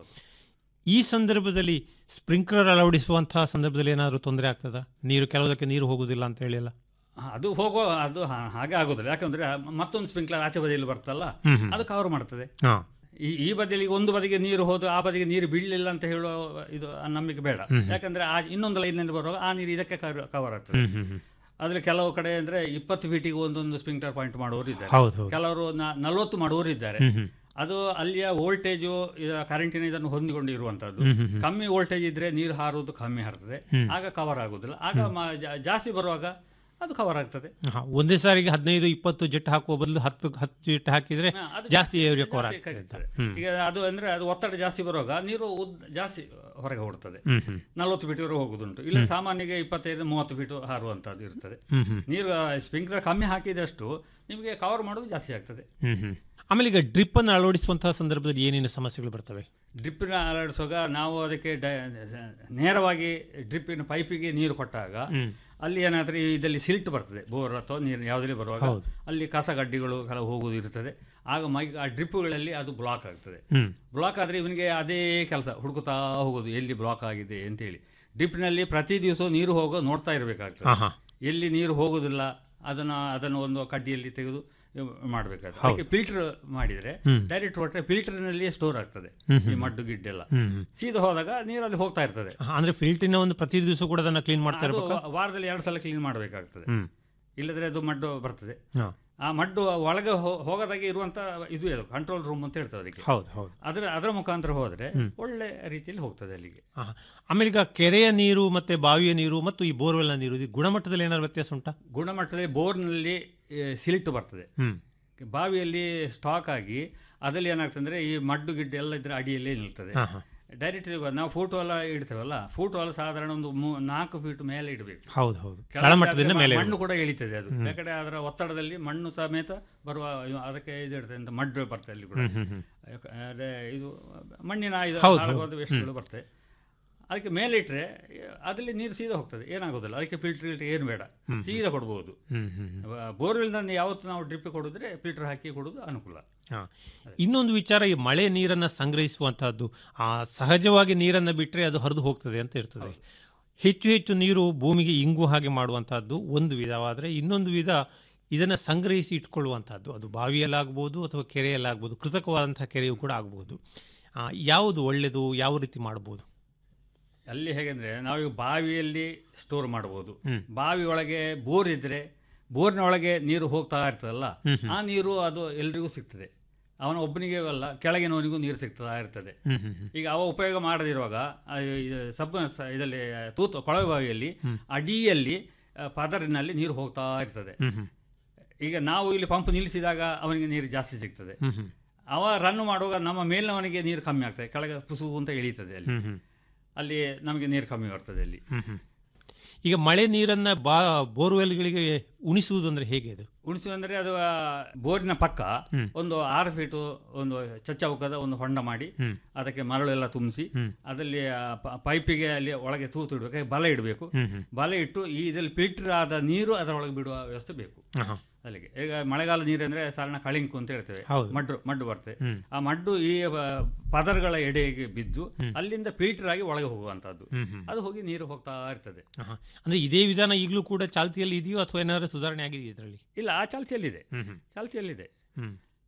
ಈ ಸಂದರ್ಭದಲ್ಲಿ ಸ್ಪ್ರಿಂಕ್ಲರ್ ಅಳವಡಿಸುವಂತಹ ಸಂದರ್ಭದಲ್ಲಿ ಏನಾದರೂ ತೊಂದರೆ ಆಗ್ತದಾ ನೀರು ಕೆಲವುದಕ್ಕೆ ನೀರು ಹೋಗುದಿಲ್ಲ ಅಂತ ಹೇಳಿಲ್ಲ ಹಾ, ಅದು ಹೋಗೋ ಅದು ಹಾ- ಹಾಗೆ ಆಗೋದಿಲ್ಲ ಯಾಕಂದ್ರೆ ಮತ್ತೊಂದು ಸ್ಪ್ರಿಂಕ್ಲರ್ ಆಚೆ ಬದಿಯಲ್ಲಿ ಬರ್ತಲ್ಲ ಹ್ಮ್ ಹ್ಮ್. ಅದು ಕವರ್ ಮಾಡ್ತದೆ ಹಾ ಈ ಈ ಬದಿಯಲ್ಲಿ ಈಗ ಒಂದು ಬದಿಗೆ ನೀರು ಹೋದು ಆ ಬದಿಗೆ ನೀರು ಬೀಳಲಿಲ್ಲ ಅಂತ ಹೇಳುವ ಇದು ನಂಬಿಕೆ ಬೇಡ ಯಾಕಂದ್ರೆ ಆ ಇನ್ನೊಂದು ಲೈನ್ನಲ್ಲಿ ಬರುವಾಗ ಆ ನೀರು ಇದಕ್ಕೆ ಕವರ್ ಆಗ್ತದೆ ಹ್ಮ್ ಹ್ಮ್ ಹ್ಮ್ ಅದ್ರಲ್ಲಿ ಕೆಲವು ಕಡೆ ಅಂದ್ರೆ ಇಪ್ಪತ್ತು ಫೀಟಿಗೆ ಒಂದೊಂದು ಸ್ಪ್ರಿಂಕ್ಲರ್ ಪಾಯಿಂಟ್ ಮಾಡುವವರು ಇದ್ದಾರೆ ಹೌದು ಹೌದು ಕೆಲವರು ನ- ನಲವತ್ತು ಮಾಡುವವರು ಇದ್ದಾರೆ ಹ್ಮ್ ಹ್ಮ್ ಅದು ಅಲ್ಲಿಯ ವೋಲ್ಟೇಜು ಕರೆಂಟಿನ ಇದನ್ನು ಹೊಂದಿಕೊಂಡಿರುವಂತದ್ದು ಕಮ್ಮಿ ವೋಲ್ಟೇಜ್ ಇದ್ರೆ ನೀರು ಹಾರುವುದು ಕಮ್ಮಿ ಹಾರ್ತದೆ ಆಗ ಕವರ್ ಆಗುದಿಲ್ಲ ಆಗ ಮ- ಜಾ- ಜಾಸ್ತಿ ಬರುವಾಗ ಅದು ಕವರ್ ಆಗ್ತದೆ ಹಾ, ಒಂದೇ ಸಾರಿಗೆ ಹದಿನೈದು ಇಪ್ಪತ್ತು ಜೆಟ್ ಹಾಕುವ ಬದಲು ಹತ್ತು ಹತ್ತು ಜೆಟ್ ಹಾಕಿದ್ರೆ ಹಾ, ಅದು ಜಾಸ್ತಿ ಏರಿಯಾ ಕವರ್ ಜಾಸ್ತಿ ಆಗ್ತದೆ ಕರೀತದೆ. ಈಗ ಅದು ಅಂದ್ರೆ ಅದು ಒತ್ತಡ ಜಾಸ್ತಿ ಬರುವಾಗ ನೀರು ಉದ್ದ ಜಾಸ್ತಿ ಹೊರಗೆ ಹೊರಡ್ತದೆ ಹ್ಮ್ ಹ್ಮ್ ನಲವತ್ತು ಫೀಟ್ವರೆಗೆ ಹೋಗುದುಂಟು ಇಲ್ಲ ಸಾಮಾನ್ಯಗೆ ಇಪ್ಪತ್ತೈದು ಮೂವತ್ತು ಫೀಟ್ ಹಾರುವಂತದ್ದು ಇರ್ತದೆ ಹ್ಮ್ ಹ್ಮ್ ನೀರು ಸ್ಪ್ರಿಂಕ್ಲರ್ ಕಮ್ಮಿ ಹಾಕಿದಷ್ಟು ನಿಮಗೆ ಕವರ್ ಮಾಡೋದು ಜಾಸ್ತಿ ಆಗ್ತದೆ ಹ್ಮ್ ಹ್ಮ್ ಆಮೇಲೆ ಈಗ ಡ್ರಿಪ್ ಅನ್ನು ಅಳವಡಿಸುವಂತಹ ಸಂದರ್ಭದಲ್ಲಿ ಏನೇನು ಸಮಸ್ಯೆಗಳು ಬರ್ತವೆ ಡ್ರಿಪ್ಪಿನ ಅಳವಡಿಸುವಾಗ ನಾವು ಅದಕ್ಕೆ ಡ- ನೇರವಾಗಿ ಡ್ರಿಪ್ಪಿನ ಪೈಪಿಗೆ ನೀರು ಕೊಟ್ಟಾಗ ಅಲ್ಲಿ ಏನಾದ್ರೆ ಇದರಲ್ಲಿ ಸಿಲ್ಟ್ ಬರ್ತದೆ ಬೋರ್ ಅಥವಾ ನೀರು ಯಾವುದೇ ಬರುವಾಗ ಅಲ್ಲಿ ಕಸ ಗಡ್ಡಿಗಳು ಕೆಲವು ಹೋಗುವುದು ಇರ್ತದೆ ಆಗ ಮೈ ಆ ಡ್ರಿಪ್ಪುಗಳಲ್ಲಿ ಅದು ಬ್ಲಾಕ್ ಆಗ್ತದೆ ಹ್ಮ್ ಬ್ಲಾಕ್ ಆದರೆ ಇವನಿಗೆ ಅದೇ ಕೆಲಸ ಹುಡುಕುತ್ತಾ ಹೋಗೋದು ಎಲ್ಲಿ ಬ್ಲಾಕ್ ಆಗಿದೆ ಅಂತೇಳಿ ಡ್ರಿಪ್ನಲ್ಲಿ ಪ್ರತಿ ದಿವಸ ನೀರು ಹೋಗೋ ನೋಡ್ತಾ ಇರಬೇಕಾಗ್ತದೆ ಹಾ ಹಾ ಎಲ್ಲಿ ನೀರು ಹೋಗುದಿಲ್ಲ ಅದನ್ನು ಅದನ್ನು ಒಂದು ಕಡ್ಡಿಯಲ್ಲಿ ತೆಗೆದು ಮಾಡಬೇಕಾಗ್ತದೆ ಅದಕ್ಕೆ ಫಿಲ್ಟರ್ ಮಾಡಿದರೆ ಡೈರೆಕ್ಟ್ ಹೊಟ್ಟರೆ ಫಿಲ್ಟರ್ನಲ್ಲಿ ಸ್ಟೋರ್ ಆಗ್ತದೆ ಈ ಮಡ್ಡು ಗಿಡ್ಡೆಲ್ಲ ಹ್ಮ್ ಹ್ಮ್ ಸೀದಾ ಹೋದಾಗ ನೀರಲ್ಲಿ ಹೋಗ್ತಾ ಇರ್ತದೆ ಹಾ, ಅಂದ್ರೆ ಫಿಲ್ಟಿನ ಒಂದು ಪ್ರತಿ ದಿವಸ ಕೂಡ ಅದನ್ನ ಕ್ಲೀನ್ ಮಾಡ್ತಾ ಅದು ಇರ್ಬೇಕು ವಾರದಲ್ಲಿ ಎರಡು ಸಲ ಕ್ಲೀನ್ ಮಾಡಬೇಕಾಗ್ತದೆ ಹ್ಮ್ ಇಲ್ಲದ್ರೆ ಅದು ಮಡ್ಡು ಬರ್ತದೆ ಹಾ ಆ ಮಡ್ಡು ಒಳಗೆ ಹೋ- ಹೋಗದಾಗೆ ಇರುವಂತ ಇದು ಅದು ಕಂಟ್ರೋಲ್ ರೂಮ್ ಅಂತ ಹೇಳ್ತದೆ ಅದಕ್ಕೆ ಹೌದು ಹೌದು ಅದರ ಅದರ ಮುಖಾಂತರ ಹೋದ್ರೆ ಒಳ್ಳೆ ರೀತಿಯಲ್ಲಿ ಹೋಗ್ತದೆ ಅಲ್ಲಿಗೆ ಹಾ. ಆಮೇಲೆ ಈಗ ಕೆರೆಯ ನೀರು ಮತ್ತೆ ಬಾವಿಯ ನೀರು ಮತ್ತು ಈ ಬೋರ್ವೆಲ್ನ ನೀರು ಇದು ಗುಣಮಟ್ಟದಲ್ಲಿ ಏನಾದ್ರು ವ್ಯತ್ಯಾಸ ಉಂಟಾ ಗುಣಮಟ್ಟದಲ್ಲಿ ಬೋರ್ನಲ್ಲಿ ಸಿಲ್ಟ್ ಬರ್ತದೆ ಹ್ಮ್ ಬಾವಿಯಲ್ಲಿ ಸ್ಟಾಕ್ ಆಗಿ ಅದರಲ್ಲಿ ಏನಾಗ್ತದೆ ಅಂದ್ರೆ ಈ ಮಡ್ಡು ಗಿಡ್ಡೆ ಎಲ್ಲ ಇದ್ರೆ ಅಡಿಯಲ್ಲೇ ನಿಲ್ತದೆ ಹಾ ಹಾ ಡೈರೆಕ್ಟ್ ನಾವು ಫೋಟೋ ಎಲ್ಲ ಇಡ್ತೇವಲ್ಲ ಫೋಟೋ ಎಲ್ಲ ಸಾಧಾರಣ ಒಂದು ಮೂ- ನಾಲ್ಕು ಫೀಟ್ ಮೇಲೆ ಇಡಬೇಕು ಹೌದು ಹೌದು ಕೆಳಮಟ್ಟದಿಂದ ಮೇಲೆ ಮಣ್ಣು ಕೂಡ ಇಳಿತದೆ ಅದು ಯಾಕಡೆ ಅದರ ಒತ್ತಡದಲ್ಲಿ ಮಣ್ಣು ಸಮೇತ ಬರುವ ಇದು ಅದಕ್ಕೆ ಇದು ಇರ್ತದೆ ಅಂತ ಮಡ್ಡು ಬರ್ತದೆ ಅಲ್ಲಿ ಕೂಡ ಯಾಕ- ಅದೇ ಇದು ಮಣ್ಣಿನ ಇದು ಹೌದು, ಹಾಳಾಗುವಂಥ ವೇಸ್ಟ್ಗಳು ಬರ್ತದೆ ಅದಕ್ಕೆ ಮೇಲೆ ಇಟ್ಟರೆ ಅದರಲ್ಲಿ ನೀರು ಸೀದಾ ಹೋಗ್ತದೆ ಏನಾಗೋದಿಲ್ಲ ಅದಕ್ಕೆ ಫಿಲ್ಟರ್ ಗಿಲ್ಟರ್ ಏನು ಬೇಡ ಸೀದಾ ಕೊಡ್ಬೋದು ಹ್ಮ್ ಹ್ಮ್ ಹ್ಮ್. ಬೋರ್ವೆಲ್ನಲ್ಲಿ ಯಾವತ್ತು ನಾವು ಡ್ರಿಪ್ ಕೊಡಿದ್ರೆ ಫಿಲ್ಟರ್ ಹಾಕಿ ಕೊಡೋದು ಅನುಕೂಲ ಹಾ. ಇನ್ನೊಂದು ವಿಚಾರ ಈ ಮಳೆ ನೀರನ್ನ ಸಂಗ್ರಹಿಸುವಂತಹದ್ದು ಆ ಸಹಜವಾಗಿ ನೀರನ್ನ ಬಿಟ್ಟರೆ ಅದು ಹರಿದು ಹೋಗ್ತದೆ ಅಂತ ಇರ್ತದೆ ಹೆಚ್ಚು ಹೆಚ್ಚು ನೀರು ಭೂಮಿಗೆ ಇಂಗು ಹಾಗೆ ಮಾಡುವಂತಹದ್ದು ಒಂದು ವಿಧವಾದರೆ ಇನ್ನೊಂದು ವಿಧ ಇದನ್ನು ಸಂಗ್ರಹಿಸಿ ಇಟ್ಕೊಳ್ಳುವಂತಹದ್ದು ಅದು ಬಾವಿಯಲ್ಲಾಗ್ಬೋದು ಅಥವಾ ಕೆರೆಯಲ್ಲಾಗ್ಬೋದು ಕೃತಕವಾದಂತಹ ಕೆರೆಯೂ ಕೂಡ ಆಗ್ಬೋದು ಆ, ಯಾವುದು ಒಳ್ಳೆಯದು ಯಾವ ರೀತಿ ಮಾಡ್ಬೋದು ಅಲ್ಲಿ ಹೇಗೆಂದ್ರೆ ನಾವೀಗ ಬಾವಿಯಲ್ಲಿ ಸ್ಟೋರ್ ಮಾಡ್ಬೋದು ಬಾವಿ ಒಳಗೆ ಬೋರ್ ಇದ್ರೆ ಬೋರ್ನ ಒಳಗೆ ನೀರು ಹೋಗ್ತಾ ಇರ್ತದಲ್ಲ ಆ ನೀರು ಅದು ಎಲ್ರಿಗೂ ಸಿಗ್ತದೆ ಅವನ ಒಬ್ಬನಿಗೆ ಅಲ್ಲ ಕೆಳಗಿನವನಿಗೂ ನೀರು ಸಿಗ್ತಾ ಇರ್ತದೆ ಹ್ಮ್ ಹ್ಮ್ ಹ್ಮ್. ಈಗ ಅವ ಉಪಯೋಗ ಮಾಡದಿರುವಾಗ ಆ, ಇದು ಸಬ್ ಸ- ಇದರಲ್ಲಿ ತೂತು ಕೊಳವೆ ಬಾವಿಯಲ್ಲಿ ಅಡಿಯಲ್ಲಿ ಆ, ಪದರಿನಲ್ಲಿ ನೀರು ಹೋಗ್ತಾ ಇರ್ತದೆ ಹ್ಮ್ ಹ್ಮ್. ಈಗ ನಾವು ಇಲ್ಲಿ ಪಂಪ್ ನಿಲ್ಲಿಸಿದಾಗ ಅವನಿಗೆ ನೀರು ಜಾಸ್ತಿ ಸಿಗ್ತದೆ ಹ್ಮ್ ಹ್ಮ್. ಅವ ರನ್ ಮಾಡುವಾಗ ನಮ್ಮ ಮೇಲಿನವನಿಗೆ ನೀರು ಕಮ್ಮಿ ಆಗ್ತದೆ ಕೆಳಗೆ ಪುಸು ಅಂತ ಇಳೀತದೆ ಅಲ್ಲಿ ಹ್ಮ್ ಹ್ಮ್. ಅಲ್ಲಿ ನಮಗೆ ನೀರು ಕಮ್ಮಿ ಬರ್ತದೆ ಅಲ್ಲಿ ಹ್ಮ್ ಹ್ಮ್. ಈಗ ಮಳೆ ನೀರನ್ನ ಬಾ ಬೋರ್ವೆಲ್ಗಳಿಗೆ ಉಣಿಸುವುದು ಅಂದ್ರೆ ಹೇಗೆ ಅದು ಉಣಿಸು ಅಂದ್ರೆ ಅದು ಆ, ಬೋರಿನ ಪಕ್ಕ ಒಂದು ಆರು ಫೀಟು ಒಂದು ಚಚ್ಚೌಕದ ಒಂದು ಹೊಂಡ ಮಾಡಿ ಅದಕ್ಕೆ ಮರಳು ಎಲ್ಲ ತುಂಬಿಸಿ ಅದರಲ್ಲಿ ಆ ಪ- ಪೈಪಿಗೆ ಅಲ್ಲಿ ಒಳಗೆ ತೂತು ಇಡಬೇಕು ಬಲ ಇಡಬೇಕು ಬಲ ಇಟ್ಟು ಈ ಇದರಲ್ಲಿ ಫಿಲ್ಟರ್ ಆದ ನೀರು ಅದರೊಳಗೆ ಬಿಡುವ ವ್ಯವಸ್ಥೆ ಬೇಕು ಆಹಾ. ಅಲ್ಲಿಗೆ ಈಗ ಮಳೆಗಾಲ ನೀರಂದ್ರೆ ಸಾಧಾರಣ ಕಳಿಂಕು ಅಂತ ಹೇಳ್ತೇವೆ ಹೌದು. ಮಡ್ಡು ಮಡ್ಡು ಬರ್ತದೆ ಆ ಮಡ್ಡು ಈ ಆ, ಪದರಗಳ ಎಡೆಗೆ ಬಿದ್ದು ಅಲ್ಲಿಂದ ಫಿಲ್ಟರ್ ಆಗಿ ಒಳಗೆ ಹೋಗುವಂತದ್ದು ಹ್ಮ್ ಹ್ಮ್. ಅದು ಹೋಗಿ ನೀರು ಹೋಗ್ತಾ ಇರ್ತದೆ ಆಹಾ. ಅಂದ್ರೆ ಇದೇ ವಿಧಾನ ಈಗಲೂ ಕೂಡ ಚಾಲ್ತಿಯಲ್ಲಿ ಇದೆಯೋ ಅಥವಾ ಏನಾದ್ರು ಸುಧಾರಣೆ ಆಗಿದೆಯಾ ಇದರಲ್ಲಿ ಇಲ್ಲ ಆ ಚಾಲ್ತಿಯಲ್ಲಿದೆ ಹ್ಮ್ ಹ್ಮ್. ಚಾಲ್ತಿಯಲ್ಲಿದೆ ಹ್ಮ್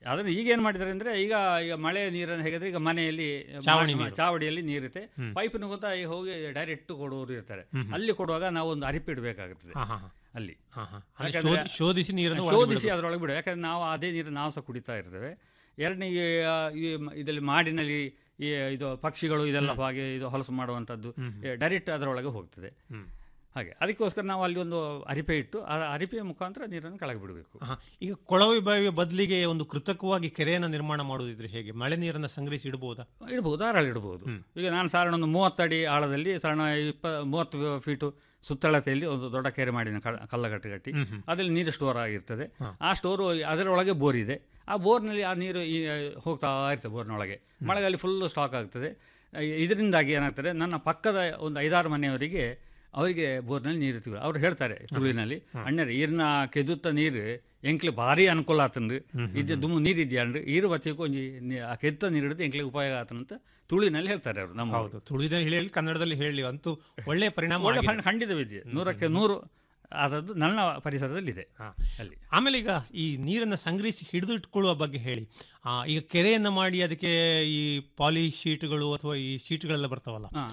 ಅದನ್ನು ಈಗ ಏನು ಮಾಡಿದ್ದಾರೆ ಅಂದ್ರೆ ಈಗ ಈಗ ಮಳೆ ನೀರನ್ನು ಹೇಗಿದ್ರೆ ಈಗ ಮನೆಯಲ್ಲಿ ಚಾವಣಿ ಮ- ನೀರು. ಚಾವಡಿಯಲ್ಲಿ ನೀರಿರುತ್ತೆ ಹ್ಮ್. ಪೈಪಿನ ಗೊತ್ತಾ ಈಗ ಹೋಗಿ ಡೈರೆಕ್ಟ್ ಕೊಡುವವರು ಇರ್ತಾರೆ ಹ್ಮ್ ಹ್ಮ್. ಅಲ್ಲಿ ಕೊಡುವಾಗ ನಾವು ಒಂದು ಅರಿಪೆ ಇಡಬೇಕಾಗುತ್ತದೆ ಹಾ, ಹಾ, ಹಾ. ಅಲ್ಲಿ ಹಾ, ಹಾ. ಅಂದ್ರೆ ಯಾಕಂದ್ರೆ- ಶೋಧಿ- ಶೋಧಿಸಿ ನೀರನ್ನು ಒಳಗೆ ಶೋಧಿಸಿ ಬಿಡಬೇಕು. ಅದರೊಳಗೆ ಬಿಡು ಯಾಕಂದ್ರೆ ನಾವು ಅದೇ ನೀರು ನಾವು ಸಹ ಕುಡಿತಾ ಇರ್ತೇವೆ ಎರಡನೇಗೆ ಆ, ಈ ಮ- ಇದರಲ್ಲಿ ಮಾಡಿನಲ್ಲಿ ಈ ಇದು ಪಕ್ಷಿಗಳು ಇದೆಲ್ಲ ಹಾಗೆ ಇದು ಹೊಲಸು ಮಾಡುವಂಥದ್ದು ಹ್ಮ್, ಡೈರೆಕ್ಟ್ ಅದರೊಳಗೆ ಹೋಗ್ತದೆ ಹ್ಮ್. ಹಾಗೆ ಅದಕ್ಕೋಸ್ಕರ ನಾವು ಅಲ್ಲಿ ಒಂದು ಅರಿಪೆ ಇಟ್ಟು ಆ ಅರಿಪೆಯ ಮುಖಾಂತರ ನೀರನ್ನು ಕೆಳಗೆ ಬಿಡಬೇಕು ಹಾ, ಈಗ ಕೊಳವೆ ಬಾವಿಯ ಬದಲಿಗೆ ಒಂದು ಕೃತಕವಾಗಿ ಕೆರೆಯನ್ನು ನಿರ್ಮಾಣ ಮಾಡುವುದಿದ್ರೆ ಹೇಗೆ ಮಳೆ ನೀರನ್ನು ಸಂಗ್ರಹಿಸಿ ಇಡಬಹುದಾ ಇಡ್ಬೋದು ಧಾರಾಳ ಇಡ್ಬೋದು ಈಗ ನಾನು ಸಾಧಾರಣ ಒಂದು ಮೂವತ್ತಡಿ ಆಳದಲ್ಲಿ ಸಾಧಾರಣ ಇಪ್ಪ ಮೂವತ್ತು ಫೀಟು ಸುತ್ತಳತೆಯಲ್ಲಿ ಒಂದು ದೊಡ್ಡ ಕೆರೆ ಮಾಡಿನ ಕಲ್ಲಗಟ್ಟು ಕಟ್ಟಿ ಹ್ಮ್, ಹ್ಮ್. ಅದ್ರಲ್ಲಿ ನೀರು ಸ್ಟೋರ್ ಆಗಿರ್ತದೆ ಹಾ. ಆ ಸ್ಟೋರು ಅದರೊಳಗೆ ಬೋರ್ ಇದೆ ಆ ಬೋರ್ನಲ್ಲಿ ಆ ನೀರು ಈ ಹೋಗ್ತಾ ಇರ್ತದೆ ಬೋರ್ನೊಳಗೆ ಮಳೆಗಾಲ ಫುಲ್ ಸ್ಟಾಕ್ ಆಗ್ತದೆ ಇ- ಇದರಿಂದಾಗಿ ಏನಾಗ್ತದೆ ನನ್ನ ಪಕ್ಕದ ಒಂದು ಐದಾರು ಮನೆಯವರಿಗೆ ಅವರಿಗೆ ಬೋರ್ನಲ್ಲಿ ನೀರು ಇರ್ತೀವಿ ಅವ್ರು ಹೇಳ್ತಾರೆ ತುಳುವಿನಲ್ಲಿ ಅಣ್ಣರೇ ಈರಿನ ಕೆದುತ್ತ ನೀರು ಎಂಕ್ಲೆ ಭಾರಿ ಅನುಕೂಲ ಆತಂದು ಇದ್ದ ದುಮ್ಮು ನೀರು ಇದೆಯಾ ಅಂಡ್ರೆ ಈರು ಬತ್ತಿಗೆ ಒಂಜಿ ನೀ- ಆ ಕೆತ್ತ ನೀರು ಹಿಡಿದು ಎಂಕ್ಲೆ ಉಪಯೋಗ ಆತನಂತ ತುಳುವಿನಲ್ಲಿ ಹೇಳ್ತಾರೆ ಅವರು ನಮ್ಮ ಹೌದು ತುಳಿದ ಹೇಳಿ ಕನ್ನಡದಲ್ಲಿ ಹೇಳಿ ಅಂತೂ ಒಳ್ಳೆಯ ಪರಿಣಾಮ ಒಳ್ಳೆ ಆಗಿದೆ. ಖಂಡ- ಖಂಡಿತವಿದೆ ನೂರಕ್ಕೆ ನೂರು ಆದದ್ದು ನನ್ನ ಪರಿಸರದಲ್ಲಿದೆ ಹಾ. ಅಲ್ಲಿ ಆಮೇಲೆ ಈಗ ಈ ನೀರನ್ನು ಸಂಗ್ರಹಿಸಿ ಹಿಡಿದು ಇಟ್ಕೊಳ್ಳುವ ಬಗ್ಗೆ ಹೇಳಿ ಆ, ಈಗ ಕೆರೆಯನ್ನು ಮಾಡಿ ಅದಕ್ಕೆ ಈ ಪಾಲಿ ಶೀಟ್ಗಳು ಅಥವಾ ಈ ಶೀಟ್ಗಳೆಲ್ಲ ಬರ್ತಾವಲ್ಲ ಹಾ,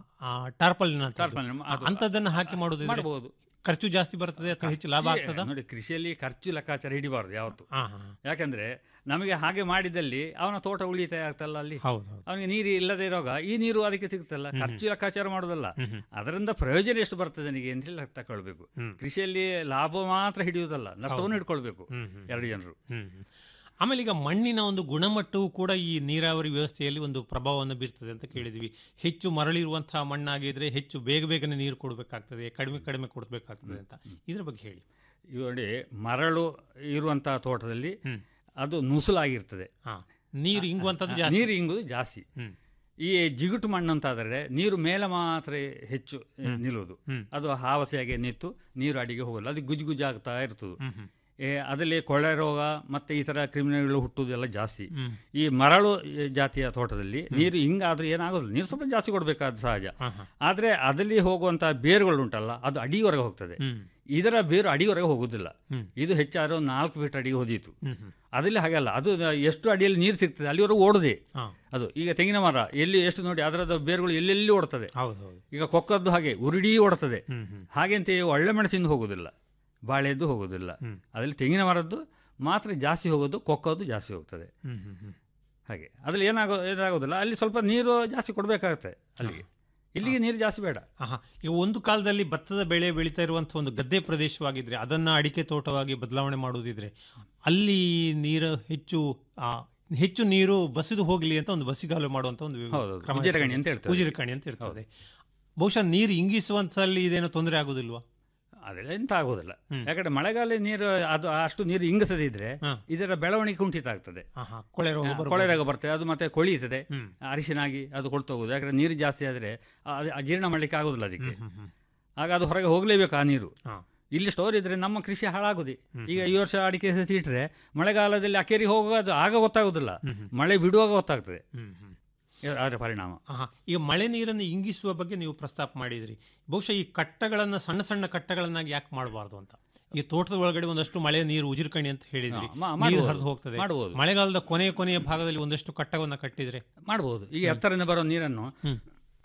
ಟಾರ್ಪಲಿನ ಟಾರ್ಪಲಿನ್ ಅದು- ಅಂತದನ್ನ ಹಾಕಿ ಮಾಡೋದು ಮಾಡಬಹುದು ಖರ್ಚು ಜಾಸ್ತಿ ಬರ್ತದೆ ಅಥವಾ ಹೆಚ್ಚು ಲಾಭ ಆಗ್ತದ ನೋಡಿ ಕೃಷಿಯಲ್ಲಿ ಖರ್ಚು ಲೆಕ್ಕಾಚಾರ ಹಿಡಿಬಾರ್ದು ಯಾವತ್ತು ಹಾ ಹಾ ಯಾಕಂದ್ರೆ ನಮಗೆ ಹಾಗೆ ಮಾಡಿದಲ್ಲಿ ಅವನ ತೋಟ ಉಳಿತಾಯ ಆಗ್ತಲ್ಲ ಅಲ್ಲಿ ಹೌದು ಹೌದು ಅವನಿಗೆ ನೀರು ಇಲ್ಲದೆ ಇರುವಾಗ ಈ ನೀರು ಅದಕ್ಕೆ ಸಿಗ್ತಲ್ಲ ಖರ್ಚು ಲೆಕ್ಕಾಚಾರ ಮಾಡೋದಲ್ಲ ಹ್ಮ್, ಹ್ಮ್. ಅದರಿಂದ ಪ್ರಯೋಜನ ಎಷ್ಟು ಬರ್ತದೆ ನನಗೆ ಅಂತ ಹೇಳಿ ತಗೊಳ್ಬೇಕು ಹ್ಮ್. ಕೃಷಿಯಲ್ಲಿ ಲಾಭ ಮಾತ್ರ ಹಿಡಿಯುವುದಲ್ಲ ನಷ್ಟವನ್ನು ಹಿಡ್ಕೊಳ್ಬೇಕು ಹ್ಮ್, ಹ್ಮ್. ಎರಡು ಜನರು ಹ್ಮ್ ಹ್ಮ್. ಆಮೇಲೆ ಈಗ ಮಣ್ಣಿನ ಒಂದು ಗುಣಮಟ್ಟವು ಕೂಡ ಈ ನೀರಾವರಿ ವ್ಯವಸ್ಥೆಯಲ್ಲಿ ಒಂದು ಪ್ರಭಾವವನ್ನು ಬೀರ್ತದೆ ಅಂತ ಕೇಳಿದ್ವಿ ಹೆಚ್ಚು ಮರಳಿರುವಂತಹ ಮಣ್ಣಾಗಿದ್ರೆ ಹೆಚ್ಚು ಬೇಗ ಬೇಗನೆ ನೀರು ಕೊಡಬೇಕಾಗ್ತದೆ ಕಡಿಮೆ ಕಡಿಮೆ ಕೊಡಬೇಕಾಗ್ತದೆ ಅಂತ ಇದ್ರ ಬಗ್ಗೆ ಹೇಳಿ ಈಗ ನೋಡಿ ಮರಳು ಇರುವಂತಹ ತೋಟದಲ್ಲಿ ಹ್ಮ್. ಅದು ನುಸುಲಾಗಿರ್ತದೆ ಹಾ ನೀರು ಇಂಗುವಂತದ್ದು ಜಾಸ್ತಿ ನೀರು ಇಂಗುದು ಜಾಸ್ತಿ ಹ್ಮ್. ಈ ಜಿಗುಟು ಮಣ್ಣು ಅಂತಾದರೆ ನೀರು ಮೇಲೆ ಮಾತ್ರ ಹೆಚ್ಚು ನಿಲ್ಲುವುದು ಹ್ಮ್. ಅದು ಹಾವಸೆಯಾಗಿ ನಿಂತು ನೀರು ಅಡಿಗೆ ಹೋಗಲ್ಲ ಅದು ಗುಜು ಗುಜು ಆಗ್ತಾ ಇರ್ತದೆ ಹ್ಮ್ ಹ್ಮ್. ಏ, ಅದರಲ್ಲಿ ಕೊಳೆ ರೋಗ ಮತ್ತೆ ಈ ತರ ಕ್ರಿಮಿನಲ್ಗಳು ಹುಟ್ಟುವುದೆಲ್ಲ ಜಾಸ್ತಿ ಹ್ಮ್. ಈ ಮರಳು ಜಾತಿಯ ತೋಟದಲ್ಲಿ ನೀರು ಹಿಂಗಾದ್ರೂ ಏನಾಗೋದಿಲ್ಲ ನೀರು ಸ್ವಲ್ಪ ಜಾಸ್ತಿ ಕೊಡಬೇಕಾದ ಸಹಜ ಹಾ, ಹಾ. ಆದರೆ ಅದರಲ್ಲಿ ಹೋಗುವಂತಹ ಬೇರುಗಳು ಉಂಟಲ್ಲ ಅದು ಅಡಿಯವರೆಗೆ ಹೋಗ್ತದೆ ಹ್ಮ್. ಇದರ ಬೇರು ಅಡಿಯವರೆಗೆ ಹೋಗುದಿಲ್ಲ ಹ್ಮ್. ಇದು ಹೆಚ್ಚಾದ್ರೆ ಒಂದು ನಾಲ್ಕು ಫೀಟ್ ಅಡಿಗೆ ಹೋದೀತು ಹ್ಮ್ ಹ್ಮ್. ಅದರಲ್ಲಿ ಹಾಗಲ್ಲ ಅದು ಎಷ್ಟು ಅಡಿಯಲ್ಲಿ ನೀರು ಸಿಗ್ತದೆ ಅಲ್ಲಿವರೆಗೂ ಓಡದೆ ಹಾ. ಅದು ಈಗ ತೆಂಗಿನ ಮರ ಎಲ್ಲಿ ಎಷ್ಟು ನೋಡಿ ಅದರದ ಬೇರುಗಳು ಎಲ್ಲೆಲ್ಲಿ ಓಡ್ತದೆ ಹೌದು ಹೌದು ಈಗ ಕೊಕ್ಕದ್ದು ಹಾಗೆ ಉರುಡಿ ಓಡ್ತದೆ ಹ್ಮ್ ಹ್ಮ್. ಹಾಗೆಂತ ಒಳ್ಳೆ ಮೆಣಸಿಂದ ಹೋಗುದಿಲ್ಲ ಬಾಳೆದ್ದು ಹೋಗುದಿಲ್ಲ ಹ್ಮ್. ಅದರಲ್ಲಿ ತೆಂಗಿನ ಮರದ್ದು ಮಾತ್ರ ಜಾಸ್ತಿ ಹೋಗೋದು ಕೊಕ್ಕದ್ದು ಜಾಸ್ತಿ ಹೋಗ್ತದೆ ಹ್ಮ್ ಹ್ಮ್ ಹ್ಮ್. ಹಾಗೆ ಅದ್ರಲ್ಲಿ ಏನಾಗೋ ಏನಾಗೋದಿಲ್ಲ ಅಲ್ಲಿ ಸ್ವಲ್ಪ ನೀರು ಜಾಸ್ತಿ ಕೊಡಬೇಕಾಗುತ್ತೆ ಅಲ್ಲಿಗೆ ಇಲ್ಲಿಗೆ ನೀರು ಜಾಸ್ತಿ ಬೇಡ ಆಹಾ. ಈಗ ಒಂದು ಕಾಲದಲ್ಲಿ ಭತ್ತದ ಬೆಳೆ ಬೆಳೀತಾ ಇರುವಂತಹ ಒಂದು ಗದ್ದೆ ಪ್ರದೇಶವಾಗಿದ್ರೆ ಅದನ್ನ ಅಡಿಕೆ ತೋಟವಾಗಿ ಬದಲಾವಣೆ ಮಾಡುವುದಿದ್ರೆ ಅಲ್ಲಿ ನೀರು ಹೆಚ್ಚು ಆ, ಹೆಚ್ಚು ನೀರು ಬಸಿದು ಹೋಗಲಿ ಅಂತ ಒಂದು ಬಸಿಗಾಲು ಮಾಡುವಂತ ಒಂದು ಹೌದು, ಕ್ರಮ ಉಜಿರಗಣಿ ಇರ್ತದೆ. ಅಂತ ಹೇಳ್ತಾರೆ. ಉಜಿರಗಣಿ ಅಂತ ಇರ್ತದೆ ಬಹುಶಃ ನೀರು ಇಂಗಿಸುವಂತಲ್ಲಿ ಇದೇನೋ ತೊಂದರೆ ಆಗುದಿಲ್ವಾ ಅದೆಲ್ಲ ಎಂತ ಆಗೋದಿಲ್ಲ ಹ್ಮ್. ಯಾಕಂದ್ರೆ ಮಳೆಗಾಲ ನೀರು ಅದು ಅಷ್ಟು ನೀರು ಇಂಗಿಸದೇ ಇದ್ರೆ ಹಾ. ಇದರ ಬೆಳವಣಿಗೆ ಕುಂಠಿತ ಆಗ್ತದೆ ಆಹಾ, ಕೊಳೆ ರೋಗ ಬರ್ಬೋದು. ಕೊಳೆ ರೋಗ ಬರ್ತದೆ ಅದು ಮತ್ತೆ ಕೊಳಿಯುತ್ತದೆ ಹ್ಮ್. ಅರಿಶಿನಾಗಿ ಅದು ಕೊಳ್ತೋಗುದು ಯಾಕಂದ್ರೆ ನೀರು ಜಾಸ್ತಿ ಆದರೆ ಅಜೀರ್ಣ ಮಾಡ್ಲಿಕ್ಕೆ ಆಗೋದಿಲ್ಲ ಅದಕ್ಕೆ ಹ್ಮ್, ಹ್ಮ್. ಆಗ ಅದು ಹೊರಗೆ ಹೋಗಲೇಬೇಕು ಆ ನೀರು ಹಾ. ಇಲ್ಲಿ ಸ್ಟೋರ್ ಇದ್ರೆ ನಮ್ಮ ಕೃಷಿ ಹಾಳಾಗುದಿ ಈಗ ಈ ವರ್ಷ ಅಡಿಕೆ ಸಸಿ ಇಟ್ರೆ ಮಳೆಗಾಲದಲ್ಲಿ ಅಕೇರಿ ಹೋಗೋದು ಆಗ ಗೊತ್ತಾಗುದಿಲ್ಲ ಮಳೆ ಬಿಡುವಾಗ ಗೊತ್ತಾಗ್ತದೆ ಹ್ಮ್, ಹ್ಮ್. ಅದರ ಪರಿಣಾಮ ಆಹಾ. ಈಗ ಮಳೆ ನೀರನ್ನು ಇಂಗಿಸುವ ಬಗ್ಗೆ ನೀವು ಪ್ರಸ್ತಾಪ ಮಾಡಿದ್ರಿ ಬಹುಶಃ ಈ ಕಟ್ಟಗಳನ್ನ ಸಣ್ಣ ಸಣ್ಣ ಕಟ್ಟಗಳನ್ನಾಗಿ ಯಾಕೆ ಮಾಡಬಾರ್ದು ಅಂತ ಈ ತೋಟದ ಒಳಗಡೆ ಒಂದಷ್ಟು ಮಳೆ ನೀರು ಉಜಿರ್ಕಣಿ ಅಂತ ಹೇಳಿದ್ರಿ ಹಾ, ಮಾ- ನೀರು ಮಾಡ್ಬೋದು. ಹರಿದು ಹೋಗ್ತದೆ ಮಾಡ್ಬೋದು. ಮಳೆಗಾಲದ ಕೊನೆಯ ಕೊನೆಯ ಭಾಗದಲ್ಲಿ ಒಂದಷ್ಟು ಕಟ್ಟವನ್ನ ಕಟ್ಟಿದ್ರೆ ಮಾಡಬಹುದು ಈಗ ಎತ್ತರದಿಂದ ಬರೋ ನೀರನ್ನು ಹ್ಮ್.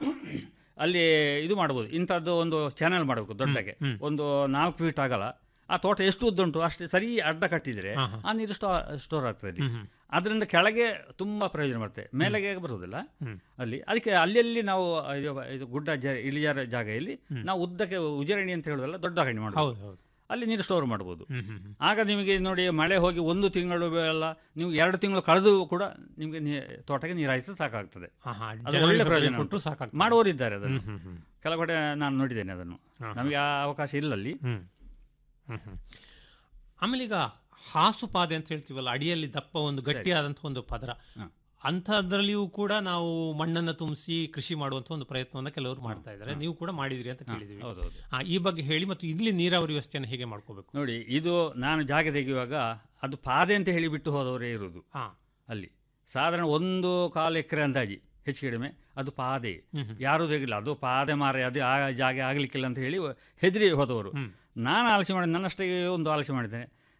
ಅಲ್ಲಿ ಇದು ಮಾಡಬಹುದು ಇಂಥದ್ದು ಒಂದು ಚಾನೆಲ್ ಮಾಡಬೇಕು ದೊಡ್ಡಗೆ ಹ್ಮ್. ಒಂದು ನಾಲ್ಕು ಫೀಟ್ ಆಗಲ್ಲ ಆ ತೋಟ ಎಷ್ಟು ಉದ್ದುಂಟು ಅಷ್ಟೇ ಸರಿ ಅಡ್ಡ ಕಟ್ಟಿದ್ರೆ ಹಾ, ಹಾ. ಆ ನೀರು ಸ್ಟೋ ಸ್ಟೋರ್ ಆಗ್ತದೆ ಅಲ್ಲಿ ಹ್ಮ್, ಹ್ಮ್. ಅದರಿಂದ ಕೆಳಗೆ ತುಂಬಾ ಪ್ರಯೋಜನ ಬರುತ್ತೆ ಮೇಲೆಗೆ ಬರುವುದಿಲ್ಲ ಹ್ಮ್. ಅಲ್ಲಿ ಅದಕ್ಕೆ ಅಲ್ಲಿ ನಾವು ಇದು ಇದು ಗುಡ್ಡ ಜ ಇಳಿಜಾರ ಜಾಗೆಯಲ್ಲಿ ನಾವು ಉದ್ದಕ್ಕೆ ಉಜರಣಿ ಅಂತ ಹೇಳುದಲ್ಲ ದೊಡ್ಡ ಹಣ್ಣಿ ಮಾಡಬಹುದು ಹೌದು ಹೌದು ಅಲ್ಲಿ ನೀರು ಸ್ಟೋರ್ ಮಾಡಬಹುದು ಹ್ಮ್, ಹ್ಮ್, ಹ್ಮ್. ಆಗ ನಿಮಗೆ ನೋಡಿ ಮಳೆ ಹೋಗಿ ಒಂದು ತಿಂಗಳು ಎಲ್ಲ ನೀವು ಎರಡು ತಿಂಗಳು ಕಳೆದು ಕೂಡ ನಿಮಗೆ ನೀ- ತೋಟಕ್ಕೆ ನೀರು ಹಾಯಿಸಲು ಸಾಕಾಗ್ತದೆ ಆಹಾ, ಅದು ಜನರಿಗೆ ಒಳ್ಳೆ ಪ್ರಯೋಜನ ಕೊಟ್ಟು ಉಂಟು. ಸಾಕಾಗ್ತದೆ ಮಾಡುವವರಿದ್ದಾರೆ ಅದನ್ನು ಹ್ಮ್, ಹ್ಮ್, ಹ್ಮ್. ಕೆಲವು ಕಡೆ ನಾನು ನೋಡಿದ್ದೇನೆ ಅದನ್ನು ಹಾ. ನಮಗೆ ಆ ಅವಕಾಶ ಇಲ್ಲ ಅಲ್ಲಿ ಹ್ಮ್. ಹ್ಮ್, ಹ್ಮ್. ಆಮೇಲೆ ಈಗ ಹಾಸು ಪಾದೆ ಅಂತ ಹೇಳ್ತೀವಲ್ಲ ಅಡಿಯಲ್ಲಿ ದಪ್ಪ ಒಂದು ಗಟ್ಟಿಯಾದಂತಹ ಒಂದು ಪದರ ಹಾ. ಅಂಥದ್ರಲ್ಲಿಯೂ ಕೂಡ ನಾವು ಮಣ್ಣನ್ನು ತುಂಬಿಸಿ ಕೃಷಿ ಮಾಡುವಂತ ಒಂದು ಪ್ರಯತ್ನವನ್ನ ಕೆಲವರು ಮಾಡ್ತಾ ಇದ್ದಾರೆ ನೀವು ಕೂಡ ಮಾಡಿದ್ರಿ ಅಂತ ಕೇಳಿದ್ವಿ ಹೌದೌದು ಆ, ಈ ಬಗ್ಗೆ ಹೇಳಿ ಮತ್ತು ಇಲ್ಲಿ ನೀರಾವರಿ ವ್ಯವಸ್ಥೆಯನ್ನು ಹೇಗೆ ಮಾಡ್ಕೋಬೇಕು ನೋಡಿ ಇದು ನಾನು ಜಾಗ ತೆಗೆಯುವಾಗ ಅದು ಪಾದೆ ಅಂತ ಹೇಳಿ ಬಿಟ್ಟು ಹೋದವರೇ ಇರುವುದು ಹಾ ಅಲ್ಲಿ ಸಾಧಾರಣ ಒಂದು ಕಾಲು ಎಕರೆ ಅಂದಾಜಿ ಹೆಚ್ಚು ಕಡಿಮೆ ಅದು ಪಾದೆ ಹ್ಮ್, ಹ್ಮ್. ಯಾರೂ ತೆಗಿಲ್ಲ ಅದು ಪಾದೆ ಮಾರೆ ಅದು ಆ ಜಾಗ ಆಗಲಿಕ್ಕಿಲ್ಲ ಅಂತ ಹೇಳಿ ಹೆದರಿ ಹೋದವರು ಹ್ಮ್. ನಾನು ಆಲೋಚನೆ ಮಾಡಿ ನನ್ನಷ್ಟೇ ಒಂದು ಆಲೋಚನೆ ಮಾಡಿದ್ದೇನೆ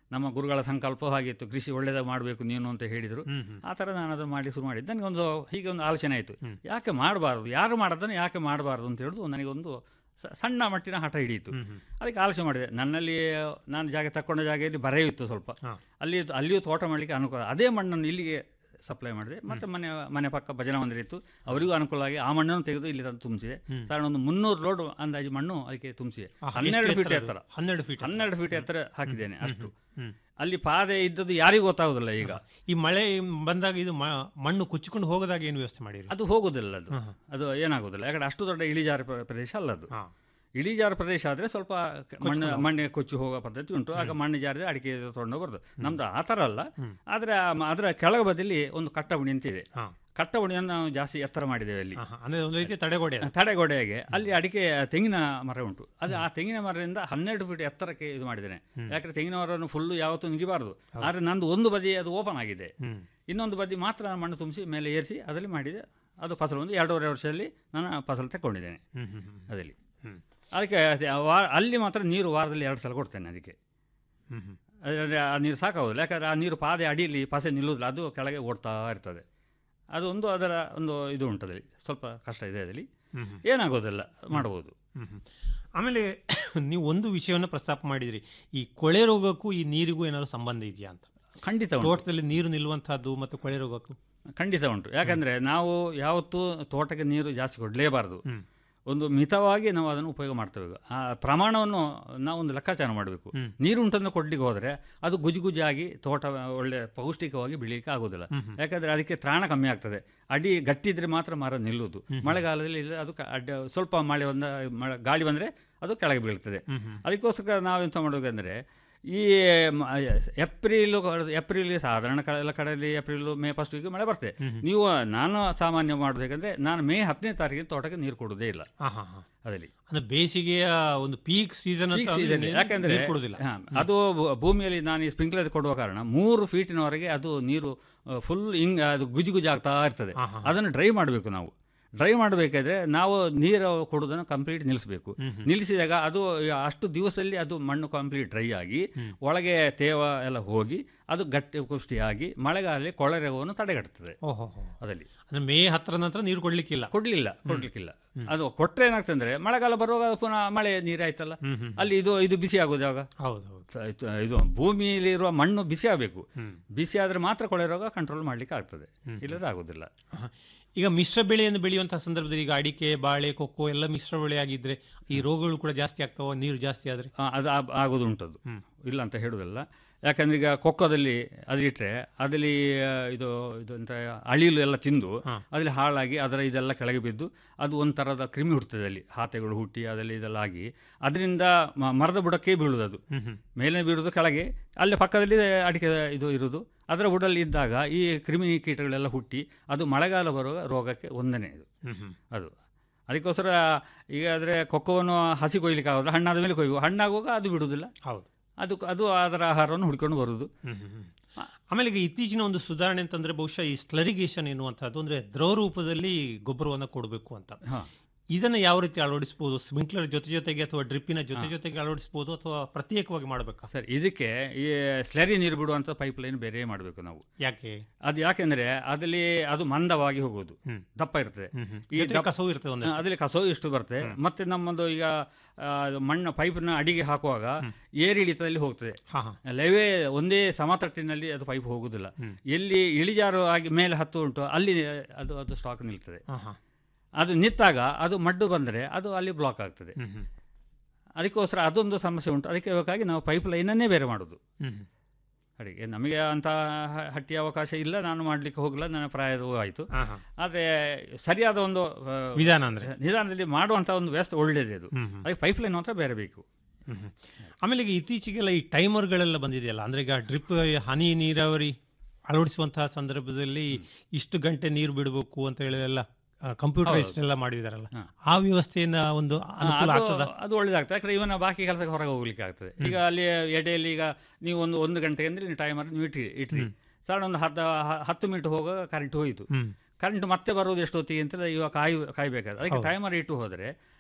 ನಮ್ಮ ಗುರುಗಳ ಸಂಕಲ್ಪ ಹಾಗಿತ್ತು ಕೃಷಿ ಒಳ್ಳೆಯದ ಮಾಡಬೇಕು ನೀನು ಅಂತ ಹೇಳಿದರು ಹ್ಮ್ ಹ್ಮ್ ಆ ಥರ ನಾನು ಅದನ್ನು ಮಾಡಿ ಶುರು ಮಾಡಿದ್ದು ನನಗೊಂದು ಹೀಗೆ ಒಂದು ಆಲೋಚನೆ ಆಯಿತು ಯಾಕೆ ಮಾಡಬಾರ್ದು ಯಾರು ಮಾಡೋದನ್ನು ಯಾಕೆ ಮಾಡಬಾರ್ದು ಅಂತ ಹೇಳಿದು ನನಗೊಂದು ಸ- ಸಣ್ಣ ಮಟ್ಟಿನ ಹಠ ಹಿಡಿಯಿತು ಹ್ಮ್ ಹ್ಮ್ ಅದಕ್ಕೆ ಆಲೋಚನೆ ಮಾಡಿದೆ ನನ್ನಲ್ಲಿ ನಾನು ಜಾಗ ತಕ್ಕೊಂಡ ಜಾಗದಲ್ಲಿ ಬರೆ ಇತ್ತು ಸ್ವಲ್ಪ ಹಾ. ಅಲ್ಲಿ ಅಲ್ಲಿಯೂ ತೋಟ ಮಾಡಲಿಕ್ಕೆ ಅನುಕೂಲ ಅದೇ ಮಣ್ಣನ್ನು ಇಲ್ಲಿಗೆ ಸಪ್ಲೈ ಮಾಡಿದೆ ಮತ್ತೆ ಮನೆ ಮನೆ ಪಕ್ಕ ಭಜನಾ ಮಂದಿರ ಇತ್ತು ಅವರಿಗೂ ಅನುಕೂಲವಾಗಿ ಆ ಮಣ್ಣನ್ನು ತೆಗೆದು ಇಲ್ಲಿ ತಂದು ತುಂಬಿಸಿದೆ ಸಾಧಾರಣ ಒಂದು ಮುನ್ನೂರು ಲೋಡ್ ಅಂದಾಜು ಮಣ್ಣು ಅದಕ್ಕೆ ತುಂಬಿಸಿದೆ ಆಹಾ, ಹನ್ನೆರಡು ಎಷ್ಟು ಫೀಟ್ ಎತ್ತರ ಎತ್ತರ ಅದು? ಹನ್ನೆರಡು ಫೀಟ್ ಹನ್ನೆರಡು ಫೀಟ್ ಎತ್ತರ ಹಾಕಿದ್ದೇನೆ ಅಷ್ಟು ಹ್ಮ್. ಅಲ್ಲಿ ಪಾದೆ ಇದ್ದದ್ದು ಯಾರಿಗೂ ಗೊತ್ತಾಗುದಿಲ್ಲ ಈಗ ಈ ಮಳೆ ಬಂದಾಗ ಇದು ಮ- ಮಣ್ಣು ಕುಚ್ಚಿಕೊಂಡು ಹೋಗದಾಗ ಏನು ವ್ಯವಸ್ಥೆ ಮಾಡಿರಿ ಅದು ಹೋಗುದಿಲ್ಲ ಅದು ಅದು ಏನಾಗುದಿಲ್ಲ ಯಾಕಂದ್ರೆ ಅಷ್ಟು ದೊಡ್ಡ ಇಳಿಜಾರು ಪ್ರ- ಪ್ರದೇಶ ಅಲ್ಲ ಅದು ಹಾ ಇಳಿಜಾರು ಪ್ರದೇಶ ಆದರೆ ಸ್ವಲ್ಪ ಕ- ಮಣ್ಣು ಮಣ್ಣಿಗೆ ಕೊಚ್ಚಿ ಹೋಗೋ ಪದ್ಧತಿ ಉಂಟು ಆಗ ಮಣ್ಣು ಜಾರಿದ್ರೆ ಅಡಿಕೆ ತೊಗೊಂಡು ಬರೋದು ನಮ್ದು ಆ ಥರ ಅಲ್ಲ ಆದರೆ ಅದರ ಕೆಳಗೆ ಬದಿಲಿ ಒಂದು ಕಟ್ಟಬುಣಿ ಅಂತ ಇದೆ ಹಾ ಕಟ್ಟಬುಣಿಯನ್ನು ನಾವು ಜಾಸ್ತಿ ಎತ್ತರ ಮಾಡಿದ್ದೇವೆ ಅಲ್ಲಿ ಹಾ, ಹಾ. ಅಂದ್ರೆ ಒಂದು ರೀತಿ ತಡೆಗೋಡೆ ಅದು. ತಡೆಗೋಡೆಗೆ ಅಲ್ಲಿ ಅಡಿಕೆ ತೆಂಗಿನ ಮರ ಉಂಟು ಅದು ಆ ತೆಂಗಿನ ಮರದಿಂದ ಹನ್ನೆರಡು ಫೀಟ್ ಎತ್ತರಕ್ಕೆ ಇದು ಮಾಡಿದ್ದೇನೆ ಯಾಕಂದ್ರೆ ತೆಂಗಿನ ಮರವನ್ನು ಫುಲ್ಲು ಯಾವತ್ತೂ ನುಗಿಬಾರ್ದು ಆದರೆ ನಂದು ಒಂದು ಬದಿ ಅದು ಓಪನ್ ಆಗಿದೆ ಹ್ಮ್ ಇನ್ನೊಂದು ಬದಿ ಮಾತ್ರ ನಾನು ಮಣ್ಣು ತುಂಬಿಸಿ ಮೇಲೆ ಏರಿಸಿ ಅದರಲ್ಲಿ ಮಾಡಿದೆ ಅದು ಫಸಲು ಒಂದು ಎರಡೂವರೆ ವರ್ಷದಲ್ಲಿ ನಾನು ಫಸಲು ತಗೊಂಡಿದ್ದೇನೆ ಹ್ಮ್ ಹ್ಮ್ ಹ್ಮ್ ಅದರಲ್ಲಿ ಹ್ಮ್ ಅದಕ್ಕೆ ಅದೇ ವಾ- ಅಲ್ಲಿ ಮಾತ್ರ ನೀರು ವಾರದಲ್ಲಿ ಎರಡು ಸಲ ಕೊಡ್ತೇನೆ ಅದಕ್ಕೆ ಹ್ಮ್ ಹ್ಮ್ ಅದರಲ್ಲಿ ಆ ನೀರು ಸಾಕಾಗೋದಿಲ್ಲ ಯಾಕಂದರೆ ಆ ನೀರು ಪಾದೆ ಅಡಿಯಲ್ಲಿ ಪಸೆ ನಿಲ್ಲುವುದಿಲ್ಲ ಅದು ಕೆಳಗೆ ಓಡ್ತಾ ಇರ್ತದೆ ಅದು ಒಂದು ಅದರ ಒಂದು ಇದು ಉಂಟು ಅದರಲ್ಲಿ ಸ್ವಲ್ಪ ಕಷ್ಟ ಇದೆ ಅದರಲ್ಲಿ ಹ್ಮ್ ಹ್ಮ್ ಏನಾಗೋದಿಲ್ಲ ಮಾಡ್ಬೋದು ಹ್ಮ್ ಹ್ಮ್. ಆಮೇಲೆ ನೀವು ಒಂದು ವಿಷಯವನ್ನು ಪ್ರಸ್ತಾಪ ಮಾಡಿದ್ರಿ ಈ ಕೊಳೆ ರೋಗಕ್ಕೂ ಈ ನೀರಿಗೂ ಏನಾದ್ರು ಸಂಬಂಧ ಇದೆಯಾ ಅಂತ ಖಂಡಿತ ಉಂಟು ತೋಟದಲ್ಲಿ ನೀರು ನಿಲ್ಲುವಂತಹದ್ದು ಮತ್ತು ಕೊಳೆ ರೋಗಕ್ಕೂ ಖಂಡಿತ ಉಂಟು ಯಾಕಂದರೆ ನಾವು ಯಾವತ್ತೂ ತೋಟಕ್ಕೆ ನೀರು ಜಾಸ್ತಿ ಕೊಡಲೇಬಾರ್ದು ಹ್ಮ್ ಒಂದು ಮಿತವಾಗಿ ನಾವು ಅದನ್ನು ಉಪಯೋಗ ಮಾಡ್ತೇವೆ ಈಗ. ಆ ಪ್ರಮಾಣವನ್ನು ನಾವು ಒಂದು ಲೆಕ್ಕಾಚಾರ ಮಾಡಬೇಕು ಹ್ಮ್. ನೀರು ಉಂಟನ್ನು ಕೊಡ್ಲಿಕ್ಕೆ ಹೋದರೆ ಅದು ಗುಜು ಗುಜಾಗಿ ತೋಟ ಒಳ್ಳೆ ಪೌಷ್ಟಿಕವಾಗಿ ಬೆಳೀಲಿಕ್ಕೆ ಆಗೋದಿಲ್ಲ ಯಾಕಂದರೆ ಅದಕ್ಕೆ ತ್ರಾಣ ಕಮ್ಮಿ ಆಗ್ತದೆ ಅಡಿ ಗಟ್ಟಿದ್ರೆ ಮಾತ್ರ ಮರ ನಿಲ್ಲುವುದು ಮಳೆಗಾಲದಲ್ಲಿ ಇಲ್ಲ ಅದು ಕ- ಅಡ್ಡ ಸ್ವಲ್ಪ ಮಳೆ ಬಂದ ಮಳೆ ಗಾಳಿ ಬಂದರೆ ಅದು ಕೆಳಗೆ ಬೀಳ್ತದೆ ಹ್ಮ್ ಹ್ಮ್ ಅದಕ್ಕೋಸ್ಕರ ನಾವೆಂತ ಮಾಡಬೇಕಂದ್ರೆ ಈ ಮ- ಏಪ್ರಿಲ್ ಏಪ್ರಿಲ್ ಸಾಧಾರಣ ಕ- ಎಲ್ಲ ಕಡೆಯಲ್ಲಿ ಏಪ್ರಿಲ್ ಮೇ ಫಸ್ಟ್ ವೀಕ್ ಮಳೆ ಬರ್ತದೆ ನೀವು ನಾನು ಸಾಮಾನ್ಯ ಮಾಡೋದು ನಾನು ಮೇ ಹತ್ತನೇ ತಾರೀಕಿಗೆ ತೋಟಕ್ಕೆ ನೀರು ಕೊಡೋದೇ ಇಲ್ಲ ಹಾ ಹಾ ಹಾ ಅದರಲ್ಲಿ ಅಂದ್ರೆ ಬೇಸಿಗೆಯ ಒಂದು ಪೀಕ್ ಸೀಸನ್ Peak season, ಯಾಕಂದ್ರೆ ಕೊಡುದಿಲ್ಲ ಹಾ, ಅದು ಭೂ- ಭೂಮಿಯಲ್ಲಿ ನಾನು ಈ ಸ್ಪ್ರಿಂಕ್ಲರ್ ಕೊಡುವ ಕಾರಣ ಮೂರು ಫೀಟಿನವರೆಗೆ ಅದು ನೀರು ಫುಲ್ ಹಿಂಗ್ ಅದು ಗುಜಿ ಗುಜಿ ಆಗ್ತಾ ಇರ್ತದೆ ಹಾ, ಹಾ. ಅದನ್ನು ಡ್ರೈ ಮಾಡಬೇಕು ನಾವು ಡ್ರೈ ಮಾಡಬೇಕಾದ್ರೆ ನಾವು ನೀರು ಕೊಡೋದನ್ನು ಕಂಪ್ಲೀಟ್ ನಿಲ್ಲಿಸಬೇಕು ನಿಲ್ಲಿಸಿದಾಗ ಅದು ಅಷ್ಟು ದಿವಸದಲ್ಲಿ ಅದು ಮಣ್ಣು ಕಂಪ್ಲೀಟ್ ಡ್ರೈ ಆಗಿ ಒಳಗೆ ತೇವ ಎಲ್ಲ ಹೋಗಿ ಅದು ಗಟ್ಟಿ ಪುಷ್ಟಿಯಾಗಿ ಮಳೆಗಾಲದಲ್ಲಿ ಕೊಳೆ ರೋಗವನ್ನು ತಡೆಗಟ್ಟುತ್ತದೆ ಓಹೋ ಅದರಲ್ಲಿ ಅಂದ್ರೆ ಮೇ ಹತ್ತರ ನಂತರ ನೀರು ಕೊಡ್ಲಿಕ್ಕಿಲ್ಲ ಕೊಡ್ಲಿಲ್ಲ ಕೊಡ್ಲಿಕ್ಕಿಲ್ಲ ಅದು ಕೊಟ್ರೆ ಏನಾಗ್ತಂದ್ರೆ ಮಳೆಗಾಲ ಬರುವಾಗ ಪುನಃ ಮಳೆ ನೀರಾಯ್ತಲ್ಲ ಹ್ಮ್ ಹ್ಮ್ ಅಲ್ಲಿ ಇದು ಇದು ಬಿಸಿ ಆಗೋದು ಯಾವಾಗ ಹೌದು ಹೌದು ಸ- ಇದು- ಇದು ಭೂಮಿಯಲ್ಲಿರುವ ಮಣ್ಣು ಬಿಸಿ ಆಗಬೇಕು ಹ್ಮ್. ಬಿಸಿ ಆದರೆ ಮಾತ್ರ ಕೊಳೆ ರೋಗ ಕಂಟ್ರೋಲ್ ಮಾಡಲಿಕ್ಕೆ ಆಗ್ತದೆ ಇಲ್ಲದ್ರೆ ಆಗೋದಿಲ್ಲ ಆಹಾ. ಈಗ ಮಿಶ್ರ ಬೆಳೆಯನ್ನು ಬೆಳೆಯುವಂತಹ ಸಂದರ್ಭದಲ್ಲಿ ಈಗ ಅಡಿಕೆ ಬಾಳೆ ಕೊಕ್ಕೋ ಎಲ್ಲ ಮಿಶ್ರ ಬೆಳೆ ಆಗಿದ್ರೆ ಈ ರೋಗಗಳು ಕೂಡ ಜಾಸ್ತಿ ಆಗ್ತಾವ ನೀರು ಜಾಸ್ತಿ ಆದ್ರೆ ಆ, ಅದು ಆ- ಆಗೋದು ಉಂಟದು ಹ್ಮ್. ಇಲ್ಲ ಅಂತ ಹೇಳುವುದಲ್ಲ ಯಾಕಂದ್ರೆ ಈಗ ಕೊಕ್ಕದಲ್ಲಿ ಅದಿಟ್ರೆ ಅದರಲ್ಲಿ ಆ, ಇದು ಇದು ಅಂತ ಅಳಿಲು ಎಲ್ಲ ತಿಂದು ಹಾ. ಅದ್ರಲ್ಲಿ ಹಾಳಾಗಿ ಅದರ ಇದೆಲ್ಲ ಕೆಳಗೆ ಬಿದ್ದು ಅದು ಒಂಥರದ ಕ್ರಿಮಿ ಹುಟ್ಟುತ್ತದೆ ಅಲ್ಲಿ ಹಾತೆಗಳು ಹುಟ್ಟಿ ಅದರಲ್ಲಿ ಇದೆಲ್ಲ ಆಗಿ ಅದರಿಂದ ಮ- ಮರದ ಬುಡಕ್ಕೆ ಬೀಳುವುದು ಅದು ಹ್ಮ್ ಹ್ಮ್ ಮೇಲೆ ಬೀಳುವುದು ಕೆಳಗೆ ಅಲ್ಲಿ ಪಕ್ಕದಲ್ಲಿ ಅಡಿಕೆ ಇದು ಇರುವುದು ಅದರ ಬುಡಲ್ಲಿ ಇದ್ದಾಗ ಈ ಕ್ರಿಮಿ ಕೀಟಗಳೆಲ್ಲ ಹುಟ್ಟಿ ಅದು ಮಳೆಗಾಲ ಬರುವ ರೋಗಕ್ಕೆ ಒಂದನೇ ಇದು ಹ್ಮ್ ಹ್ಮ್ ಅದು ಅದಕ್ಕೋಸ್ಕರ ಈಗ ಆದರೆ ಕೊಕ್ಕವನ್ನು ಹಸಿ ಕೊಯ್ಲಿಕ್ಕೆ ಆಗೋದ್ರೆ ಹಣ್ಣಾದ ಮೇಲೆ ಕೊಯ್ಯುವ ಹಣ್ಣಾಗುವಾಗ ಅದು ಬಿಡುವುದಿಲ್ಲ ಹೌದು ಅದು ಅದು ಅದರ ಆಹಾರವನ್ನು ಹುಡ್ಕೊಂಡು ಬರುವುದು ಹ್ಮ್ ಹ್ಮ್ ಹ್ಮ್. ಆಮೇಲೆ ಈಗ ಇತ್ತೀಚಿನ ಒಂದು ಸುಧಾರಣೆ ಅಂತಂದ್ರೆ ಬಹುಶಃ ಈ ಸ್ಲರಿಗೇಷನ್ ಎನ್ನುವಂಥದ್ದು ಅಂದ್ರೆ ದ್ರವ ರೂಪದಲ್ಲಿ ಗೊಬ್ಬರವನ್ನು ಕೊಡಬೇಕು ಅಂತ ಹಾಂ ಇದನ್ನ ಯಾವ ರೀತಿ ಅಳವಡಿಸಬಹುದು ಸ್ಪ್ರಿಂಕ್ಲರ್ ಜೊತೆ ಜೊತೆಗೆ ಅಥವಾ ಡ್ರಿಪ್ಪಿನ ಜೊತೆ ಜೊತೆಗೆ ಅಳವಡಿಸಬಹುದು ಅಥವಾ ಪ್ರತ್ಯೇಕವಾಗಿ ಮಾಡಬೇಕಾ ಸರಿ ಇದಕ್ಕೆ ಈ ಸ್ಲರಿ ನೀರು ಬಿಡುವಂಥ ಪೈಪ್ ಲೈನ್ ಬೇರೆ ಮಾಡಬೇಕು ನಾವು ಯಾಕೆ ಅದು ಯಾಕೆಂದರೆ ಅದರಲ್ಲಿ ಅದು ಮಂದವಾಗಿ ಹೋಗೋದು ಹ್ಮ್. ದಪ್ಪ ಇರ್ತದೆ ಹ್ಮ್ ಹ್ಮ್. ಈ ಜೊತೆಗೆ ದಪ್ಪ- ಕಸವು ಇರ್ತದೆ ಒಂದಷ್ಟು ಅದರಲ್ಲಿ ಕಸವು ಇಷ್ಟು ಬರ್ತದೆ ಮತ್ತೆ ನಮ್ಮದು ಈಗ ಆ, ಮಣ್ಣು ಪೈಪ್ನ ಅಡಿಗೆ ಹಾಕುವಾಗ ಏರಿಳಿತದಲ್ಲಿ ಹೋಗ್ತದೆ ಹಾ ಹಾ ಲೆವೆ ಒಂದೇ ಸಮತಟ್ಟಿನಲ್ಲಿ ಅದು ಪೈಪ್ ಹೋಗುದಿಲ್ಲ ಎಲ್ಲಿ ಇಳಿಜಾರು ಆಗಿ ಮೇಲೆ ಹತ್ತು ಉಂಟು ಅಲ್ಲಿ ಅದು ಅದು ಸ್ಟಾಕ್ ನಿಲ್ತದೆ ಹಾ ಹಾ ಅದು ನಿಂತಾಗ ಅದು ಮಡ್ಡು ಬಂದರೆ ಅದು ಅಲ್ಲಿ ಬ್ಲಾಕ್ ಆಗ್ತದೆ ಹ್ಮ್ ಹ್ಮ್ ಅದಕ್ಕೋಸ್ಕರ ಅದೊಂದು ಸಮಸ್ಯೆ ಉಂಟು ಅದಕ್ಕೆ ಬೇಕಾಗಿ ನಾವು ಪೈಪ್ ಲೈನನ್ನೇ ಬೇರೆ ಮಾಡೋದು ಹ್ಮ್ ಹ್ಮ್. ಅಡಿಗೆ ನಮಗೆ ಅಂತ ಹ- ಹಟ್ಟಿ ಅವಕಾಶ ಇಲ್ಲ ನಾನು ಮಾಡಲಿಕ್ಕೆ ಹೋಗಲ್ಲ ನನ್ನ ಪ್ರಾಯದವೂ ಆಯಿತು ಹಾ ಹಾ ಆದರೆ ಸರಿಯಾದ ಒಂದು ಆ, ವಿಧಾನ ಅಂದ್ರೆ ನಿಧಾನದಲ್ಲಿ ಮಾಡುವಂಥ ಒಂದು ವ್ಯವಸ್ಥೆ ಒಳ್ಳೆಯದೇ ಅದು ಹ್ಮ್ ಹ್ಮ್. ಅದಕ್ಕೆ ಪೈಪ್ ಲೈನ್ ಮಾತ್ರ ಬೇರೆ ಬೇಕು ಹ್ಮ್ ಹ್ಮ್. ಆಮೇಲೆ ಈಗ ಇತ್ತೀಚೆಗೆಲ್ಲ ಈ ಟೈಮರ್ಗಳೆಲ್ಲ ಬಂದಿದೆಯಲ್ಲ ಅಂದ್ರೆ ಈಗ ಡ್ರಿಪ್ ಹನಿ ನೀರಾವರಿ ಅಳವಡಿಸುವಂತಹ ಸಂದರ್ಭದಲ್ಲಿ ಇಷ್ಟು ಗಂಟೆ ನೀರು ಬಿಡಬೇಕು ಅಂತ ಹೇಳಿ ಎಲ್ಲ ಕಂಪ್ಯೂಟರೈಸ್ಡ್ ಎಲ್ಲ ಮಾಡಿದಾರಲ್ಲ ಹಾ. ಆ ವ್ಯವಸ್ಥೆಯಿಂದ ಒಂದು ಅನುಕೂಲ ಅದು ಆಗ್ತದ ಅದು ಒಳ್ಳೇದಾಗ್ತದೆ ಯಾಕಂದ್ರೆ ಇವನ ಬಾಕಿ ಕೆಲಸಕ್ಕೆ ಹೊರಗೆ ಹೋಗ್ಲಿಕ್ಕೆ ಆಗ್ತದೆ ಈಗ ಅಲ್ಲಿ ಎಡೆಯಲ್ಲಿ ಈಗ ನೀವು ಒಂದು ಒಂದು ಗಂಟೆಗೆ ಅಂದ್ರೆ ನೀವು ಟೈಮರ್ ನೀವು ಇಟ್ರಿ ಇಟ್ರಿ ಸಾಧಾರಣ ಒಂದು ಹತ್ತು ಹ- ಹತ್ತು ಮಿನಿಟ್ ಹೋಗುವಾಗ ಕರೆಂಟ್ ಹೋಯಿತು ಹ್ಮ್ ಕರೆಂಟ್ ಮತ್ತೆ ಬರೋದು ಎಷ್ಟೊತ್ತಿಗೆ ಅಂತ ಇವಾಗ ಕಾಯ್ ಕಾಯ್ಬೇಕಾದ್ರೆ ಅದಕ್ಕೆ ಟೈಮರ್ ಇಟ್ಟು ಹೋದರೆ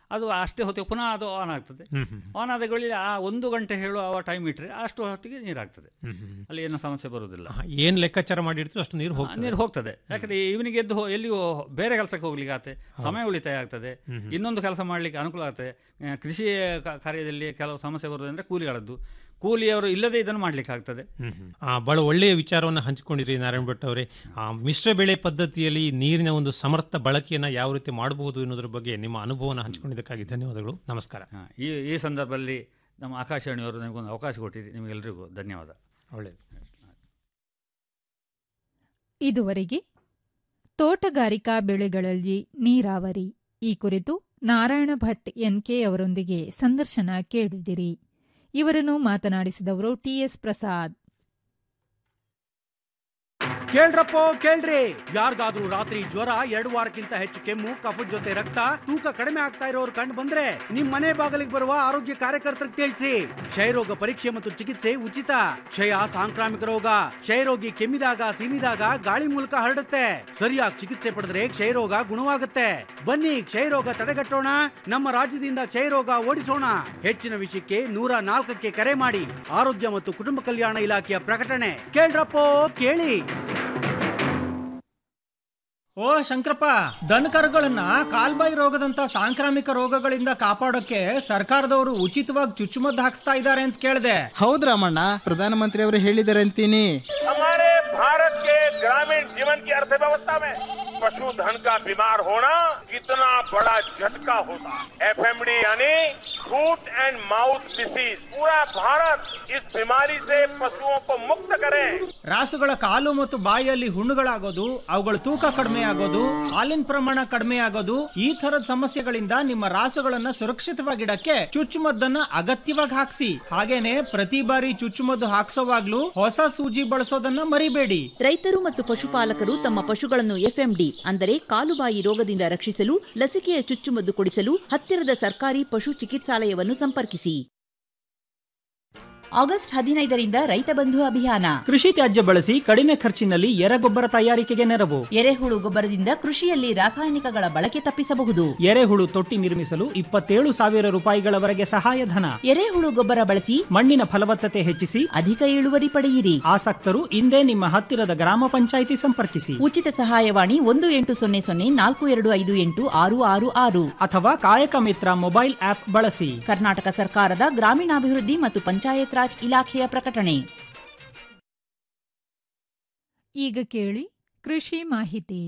ಅದು ಅಷ್ಟೇ ಹೊತ್ತಿಗೆ ಪುನಃ ಅದು ಆನ್ ಆಗ್ತದೆ ಹ್ಮ್ ಹ್ಮ್ ಆನ್ ಆದ ವೇಳೆಯಲ್ಲಿ ಆ ಒಂದು ಗಂಟೆ ಹೇಳುವ ಟೈಮ್ ಇಟ್ಟರೆ ಅಷ್ಟು ಹೊತ್ತಿಗೆ ನೀರಾಗ್ತದೆ ಹ್ಮ್ ಹ್ಮ್ ಅಲ್ಲಿ ಏನೂ ಸಮಸ್ಯೆ ಬರುವುದಿಲ್ಲ ಹಾ, ಏನ್ ಲೆಕ್ಕಾಚಾರ ಮಾಡಿರ್ತೀವಿ ಅಷ್ಟು ನೀರು ಹೋಗ್ತದೆ ನೀರು ಹೋಗ್ತದೆ ಯಾಕಂದ್ರೆ ಇವನಿಗೆ ಎದ್ದು ಹೋ- ಎಲ್ಲಿಯೂ ಬೇರೆ ಕೆಲಸಕ್ಕೆ ಹೋಗ್ಲಿಕ್ಕೆ ಆಗುತ್ತೆ ಸಮಯ ಉಳಿತಾಯ ಆಗ್ತದೆ ಇನ್ನೊಂದು ಕೆಲಸ ಮಾಡಲಿಕ್ಕೆ ಅನುಕೂಲ ಆಗ್ತದೆ ಆ, ಕೃಷಿ ಕ- ಕಾರ್ಯದಲ್ಲಿ ಕೆಲವು ಸಮಸ್ಯೆ ಬರುವುದಂದ್ರೆ ಕೂಲಿಗಳದ್ದು ಕೂಲಿಯವರು ಇಲ್ಲದೆ ಇದನ್ನು ಮಾಡ್ಲಿಕ್ಕೆ ಆಗ್ತದೆ ಹ್ಮ್ ಹ್ಮ್. ಆ, ಬಹಳ ಒಳ್ಳೆಯ ವಿಚಾರವನ್ನು ಹಂಚಿಕೊಂಡಿರಿ ನಾರಾಯಣ ಭಟ್ ಅವರೇ ಆ, ಮಿಶ್ರ ಬೆಳೆ ಪದ್ಧತಿಯಲ್ಲಿ ನೀರಿನ ಒಂದು ಸಮರ್ಥ ಬಳಕೆಯನ್ನ ಯಾವ ರೀತಿ ಮಾಡಬಹುದು ಎನ್ನುವುದರ ಬಗ್ಗೆ ನಿಮ್ಮ ಅನುಭವನ ಹಂಚಿಕೊಂಡಿದ್ದಕ್ಕಾಗಿ ಧನ್ಯವಾದಗಳು ನಮಸ್ಕಾರ ಹಾ, ಈ ಈ ಸಂದರ್ಭದಲ್ಲಿ ನಮ್ಮ ಆಕಾಶವಾಣಿಯವರು ನಿಮಗೊಂದು ಅವಕಾಶ ಕೊಟ್ಟಿರಿ ನಿಮಗೆಲ್ಲರಿಗೂ ಧನ್ಯವಾದ ಒಳ್ಳೆಯದು ಇದುವರೆಗೆ ತೋಟಗಾರಿಕಾ ಬೆಳೆಗಳಲ್ಲಿ ನೀರಾವರಿ ಈ ಕುರಿತು ನಾರಾಯಣ ಭಟ್ ಎನ್ಕೆ ಅವರೊಂದಿಗೆ ಸಂದರ್ಶನ ಕೇಳಿದಿರಿ ಇವರನ್ನು ಮಾತನಾಡಿಸಿದವರು ಟಿಎಸ್ ಪ್ರಸಾದ್ ಕೇಳ್ರಪ್ಪೋ ಕೇಳ್ರಿ ಯಾರಿಗಾದ್ರೂ ರಾತ್ರಿ ಜ್ವರ ಎರಡು ವಾರಕ್ಕಿಂತ ಹೆಚ್ಚು ಕೆಮ್ಮು ಕಫದ ಜೊತೆ ರಕ್ತ ತೂಕ ಕಡಿಮೆ ಆಗ್ತಾ ಇರೋರು ಕಂಡು ಬಂದ್ರೆ ನಿಮ್ ಮನೆ ಬಾಗಿಲಿಗೆ ಬರುವ ಆರೋಗ್ಯ ಕಾರ್ಯಕರ್ತರಿಗೆ ತಿಳಿಸಿ ಕ್ಷಯರೋಗ ಪರೀಕ್ಷೆ ಮತ್ತು ಚಿಕಿತ್ಸೆ ಉಚಿತ ಕ್ಷಯ ಸಾಂಕ್ರಾಮಿಕ ರೋಗ ಕ್ಷಯರೋಗಿ ಕೆಮ್ಮಿದಾಗ ಸೀನಿದಾಗ ಗಾಳಿ ಮೂಲಕ ಹರಡುತ್ತೆ ಸರಿಯಾಗಿ ಚಿಕಿತ್ಸೆ ಪಡೆದ್ರೆ ಕ್ಷಯರೋಗ ಗುಣವಾಗುತ್ತೆ ಬನ್ನಿ ಕ್ಷಯರೋಗ ತಡೆಗಟ್ಟೋಣ ನಮ್ಮ ರಾಜ್ಯದಿಂದ ಕ್ಷಯರೋಗ ಓಡಿಸೋಣ ಹೆಚ್ಚಿನ ವಿಷಯಕ್ಕೆ ನೂರ ನಾಲ್ಕಕ್ಕೆ ಕರೆ ಮಾಡಿ ಆರೋಗ್ಯ ಮತ್ತು ಕುಟುಂಬ ಕಲ್ಯಾಣ ಇಲಾಖೆಯ ಪ್ರಕಟಣೆ ಕೇಳ್ರಪ್ಪೋ ಕೇಳಿ ಓ ಶಂಕರಪ್ಪ ದನಕರುಗಳನ್ನ ಕಾಲ್ಬಾಯಿ ರೋಗದಂತ ಸಾಂಕ್ರಾಮಿಕ ರೋಗಗಳಿಂದ ಕಾಪಾಡೋಕೆ ಸರ್ಕಾರದವರು ಉಚಿತವಾಗಿ ಚುಚ್ಚುಮದ್ದು ಹಾಕ್ಸ್ತಾ ಇದ್ದಾರೆ ಅಂತ ಕೇಳಿದೆ ಹೌದ್ ರಾಮಣ್ಣ ಪ್ರಧಾನಮಂತ್ರಿ ಅವರು ಹೇಳಿದ್ದಾರೆ ಅಂತೀನಿ हमारे भारत के ग्रामीण जीवन की अर्थव्यवस्था में पशुधन का बीमार होना कितना बड़ा झटका होता है एफएमडी यानी फूट एंड माउथ डिसीज पूरा भारत इस बीमारी से पशुओं को मुक्त करे ರಾಸುಗಳ ಕಾಲು ಮತ್ತು ಬಾಯಿಯಲ್ಲಿ ಹುಣ್ಣುಗಳಾಗೋದು ಅವುಗಳ ತೂಕ ಕಡಿಮೆ ಆಗೋದು ಹಾಲಿನ ಪ್ರಮಾಣ ಕಡಿಮೆ ಆಗೋದು ಈ ತರದ ಸಮಸ್ಯೆಗಳಿಂದ ನಿಮ್ಮ ರಾಸುಗಳನ್ನ ಸುರಕ್ಷಿತವಾಗಿಡಕ್ಕೆ ಚುಚ್ಚುಮದ್ದನ್ನ ಅಗತ್ಯವಾಗಿ ಹಾಕ್ಸಿ ಹಾಗೇನೆ ಪ್ರತಿ ಬಾರಿ ಚುಚ್ಚುಮದ್ದು ಹಾಕ್ಸೋವಾಗ್ಲೂ ಹೊಸ ಸೂಜಿ ಬಳಸೋದನ್ನ ಮರಿಬೇಡಿ ರೈತರು ಮತ್ತು ಪಶುಪಾಲಕರು ತಮ್ಮ ಪಶುಗಳನ್ನು ಎಫ್ಎಂಡಿ ಅಂದರೆ ಕಾಲುಬಾಯಿ ರೋಗದಿಂದ ರಕ್ಷಿಸಲು ಲಸಿಕೆಯ ಚುಚ್ಚುಮದ್ದು ಕೊಡಿಸಲು ಹತ್ತಿರದ ಸರ್ಕಾರಿ ಪಶು ಚಿಕಿತ್ಸಾಲಯವನ್ನು ಸಂಪರ್ಕಿಸಿ ಆಗಸ್ಟ್ ಹದಿನೈದರಿಂದ ರೈತ ಬಂಧು ಅಭಿಯಾನ ಕೃಷಿ ತ್ಯಾಜ್ಯ ಬಳಸಿ ಕಡಿಮೆ ಖರ್ಚಿನಲ್ಲಿ ಎರೆಗೊಬ್ಬರ ತಯಾರಿಕೆಗೆ ನೆರವು ಎರೆಹುಳು ಗೊಬ್ಬರದಿಂದ ಕೃಷಿಯಲ್ಲಿ ರಾಸಾಯನಿಕಗಳ ಬಳಕೆ ತಪ್ಪಿಸಬಹುದು ಎರೆಹುಳು ತೊಟ್ಟಿ ನಿರ್ಮಿಸಲು ಇಪ್ಪತ್ತೇಳು ಸಾವಿರ ರೂಪಾಯಿಗಳವರೆಗೆ ಸಹಾಯಧನ ಎರೆಹುಳು ಗೊಬ್ಬರ ಬಳಸಿ ಮಣ್ಣಿನ ಫಲವತ್ತತೆ ಹೆಚ್ಚಿಸಿ ಅಧಿಕ ಇಳುವರಿ ಪಡೆಯಿರಿ ಆಸಕ್ತರು ಇಂದೇ ನಿಮ್ಮ ಹತ್ತಿರದ ಗ್ರಾಮ ಪಂಚಾಯಿತಿ ಸಂಪರ್ಕಿಸಿ ಉಚಿತ ಸಹಾಯವಾಣಿ ಒಂದು ಎಂಟು ಸೊನ್ನೆ ಸೊನ್ನೆ ನಾಲ್ಕು ಎರಡು ಐದು ಎಂಟು ಆರು ಆರು ಆರು ಅಥವಾ ಕಾಯಕ ಮಿತ್ರ ಮೊಬೈಲ್ ಆಪ್ ಬಳಸಿ ಕರ್ನಾಟಕ ಸರ್ಕಾರದ ಗ್ರಾಮೀಣಾಭಿವೃದ್ಧಿ ಮತ್ತು ಪಂಚಾಯತ್ ರಾಜ್ ಇಲಾಖೆಯ ಪ್ರಕಟಣೆ ಈಗ ಕೇಳಿ ಕೃಷಿ ಮಾಹಿತಿ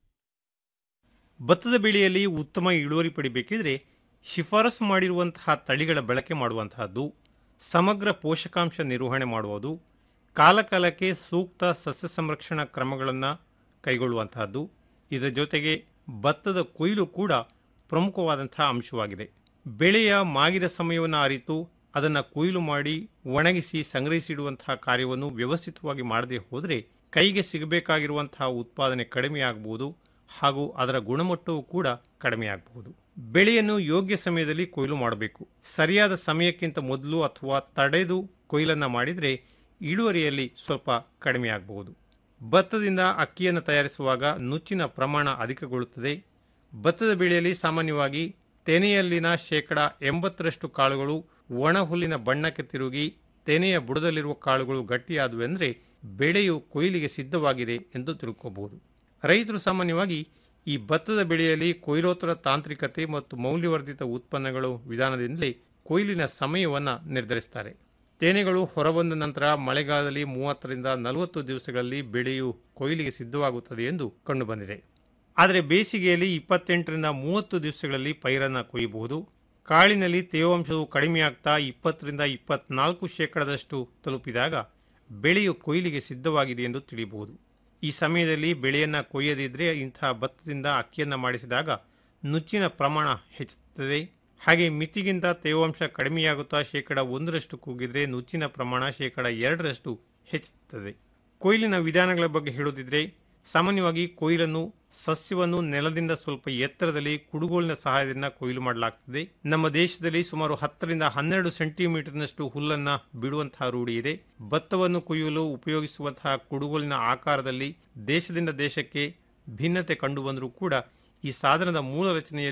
ಭತ್ತದ ಬೆಳೆಯಲ್ಲಿ ಉತ್ತಮ ಇಳುವರಿ ಪಡಿಬೇಕಿದ್ರೆ ಶಿಫಾರಸು ಮಾಡಿರುವಂತಹ ತಳಿಗಳ ಬಳಕೆ ಮಾಡುವಂತಹದ್ದು ಸಮಗ್ರ ಪೋಷಕಾಂಶ ನಿರ್ವಹಣೆ ಮಾಡುವುದು ಕಾಲಕಾಲಕ್ಕೆ ಸೂಕ್ತ ಸಸ್ಯ ಸಂರಕ್ಷಣಾ ಕ್ರಮಗಳನ್ನು ಕೈಗೊಳ್ಳುವಂತಹದ್ದು ಇದರ ಜೊತೆಗೆ ಭತ್ತದ ಕೊಯ್ಲು ಕೂಡ ಪ್ರಮುಖವಾದಂತಹ ಅಂಶವಾಗಿದೆ ಬೆಳೆಯ ಮಾಗಿದ ಸಮಯವನ್ನು ಅರಿತು ಅದನ್ನು ಕೊಯ್ಲು ಮಾಡಿ ಒಣಗಿಸಿ ಸಂಗ್ರಹಿಸಿಡುವಂತಹ ಕಾರ್ಯವನ್ನು ವ್ಯವಸ್ಥಿತವಾಗಿ ಮಾಡದೆ ಹೋದರೆ ಕೈಗೆ ಸಿಗಬೇಕಾಗಿರುವಂತಹ ಉತ್ಪಾದನೆ ಕಡಿಮೆಯಾಗಬಹುದು ಹಾಗೂ ಅದರ ಗುಣಮಟ್ಟವೂ ಕೂಡ ಕಡಿಮೆಯಾಗಬಹುದು ಬೆಳೆಯನ್ನು ಯೋಗ್ಯ ಸಮಯದಲ್ಲಿ ಕೊಯ್ಲು ಮಾಡಬೇಕು ಸರಿಯಾದ ಸಮಯಕ್ಕಿಂತ ಮೊದಲು ಅಥವಾ ತಡೆದು ಕೊಯ್ಲನ್ನು ಮಾಡಿದರೆ ಇಳುವರಿಯಲ್ಲಿ ಸ್ವಲ್ಪ ಕಡಿಮೆಯಾಗಬಹುದು ಭತ್ತದಿಂದ ಅಕ್ಕಿಯನ್ನು ತಯಾರಿಸುವಾಗ ನುಚ್ಚಿನ ಪ್ರಮಾಣ ಅಧಿಕಗೊಳ್ಳುತ್ತದೆ ಭತ್ತದ ಬೆಳೆಯಲ್ಲಿ ಸಾಮಾನ್ಯವಾಗಿ ತೆನೆಯಲ್ಲಿನ ಶೇಕಡ ಎಂಬತ್ತರಷ್ಟು ಕಾಳುಗಳು ಒಣ ಹುಲ್ಲಿನ ಬಣ್ಣಕ್ಕೆ ತಿರುಗಿ ತೆನೆಯ ಬುಡದಲ್ಲಿರುವ ಕಾಳುಗಳು ಗಟ್ಟಿಯಾದುವೆಂದರೆ ಬೆಳೆಯು ಕೊಯ್ಲಿಗೆ ಸಿದ್ಧವಾಗಿದೆ ಎಂದು ತಿಳ್ಕೋಬಹುದು ರೈತರು ಸಾಮಾನ್ಯವಾಗಿ ಈ ಭತ್ತದ ಬೆಳೆಯಲ್ಲಿ ಕೊಯ್ಲೋತ್ತರ ತಾಂತ್ರಿಕತೆ ಮತ್ತು ಮೌಲ್ಯವರ್ಧಿತ ಉತ್ಪನ್ನಗಳು ವಿಧಾನದಿಂದಲೇ ಕೊಯ್ಲಿನ ಸಮಯವನ್ನು ನಿರ್ಧರಿಸ್ತಾರೆ ತೆನೆಗಳು ಹೊರಬಂದ ನಂತರ ಮಳೆಗಾಲದಲ್ಲಿ ಮೂವತ್ತರಿಂದ ನಲವತ್ತು ದಿವಸಗಳಲ್ಲಿ ಬೆಳೆಯು ಕೊಯ್ಲಿಗೆ ಸಿದ್ಧವಾಗುತ್ತದೆ ಎಂದು ಕಂಡುಬಂದಿದೆ ಆದರೆ ಬೇಸಿಗೆಯಲ್ಲಿ ಇಪ್ಪತ್ತೆಂಟರಿಂದ ಮೂವತ್ತು ದಿವಸಗಳಲ್ಲಿ ಪೈರನ್ನು ಕೊಯ್ಯಬಹುದು ಕಾಳಿನಲ್ಲಿ ತೇವಾಂಶವು ಕಡಿಮೆಯಾಗ್ತಾ ಇಪ್ಪತ್ತರಿಂದ ಇಪ್ಪತ್ನಾಲ್ಕು ಶೇಕಡದಷ್ಟು ತಲುಪಿದಾಗ ಬೆಳೆಯು ಕೊಯ್ಲಿಗೆ ಸಿದ್ಧವಾಗಿದೆ ಎಂದು ತಿಳಿಯಬಹುದು ಈ ಸಮಯದಲ್ಲಿ ಬೆಳೆಯನ್ನು ಕೊಯ್ಯದಿದ್ದರೆ ಇಂತಹ ಭತ್ತದಿಂದ ಅಕ್ಕಿಯನ್ನು ಮಾಡಿಸಿದಾಗ ನುಚ್ಚಿನ ಪ್ರಮಾಣ ಹೆಚ್ಚುತ್ತದೆ ಹಾಗೆ ಮಿತಿಗಿಂತ ತೇವಾಂಶ ಕಡಿಮೆಯಾಗುತ್ತಾ ಶೇಕಡ ಒಂದರಷ್ಟು ಕೂಗಿದ್ರೆ ನುಚ್ಚಿನ ಪ್ರಮಾಣ ಶೇಕಡ ಎರಡರಷ್ಟು ಹೆಚ್ಚುತ್ತದೆ ಕೊಯ್ಲಿನ ವಿಧಾನಗಳ ಬಗ್ಗೆ ಹೇಳೋದಿದ್ರೆ ಸಾಮಾನ್ಯವಾಗಿ ಕೊಯ್ಲನ್ನು ಸಸ್ಯವನ್ನು ನೆಲದಿಂದ ಸ್ವಲ್ಪ ಎತ್ತರದಲ್ಲಿ ಕುಡುಗೋಲಿನ ಸಹಾಯದಿಂದ ಕೊಯ್ಲು ಮಾಡಲಾಗ್ತದೆ ನಮ್ಮ ದೇಶದಲ್ಲಿ ಸುಮಾರು ಹತ್ತರಿಂದ ಹನ್ನೆರಡು ಸೆಂಟಿಮೀಟರ್ನಷ್ಟು ಹುಲ್ಲನ್ನು ಬಿಡುವಂತಹ ರೂಢಿ ಇದೆ ಭತ್ತವನ್ನು ಕೊಯ್ಯಲು ಉಪಯೋಗಿಸುವಂತಹ ಕುಡುಗೋಲಿನ ಆಕಾರದಲ್ಲಿ ದೇಶದಿಂದ ದೇಶಕ್ಕೆ ಭಿನ್ನತೆ ಕಂಡುಬಂದರೂ ಕೂಡ ಈ ಸಾಧನದ ಮೂಲ ರಚನೆಯಲ್ಲಿ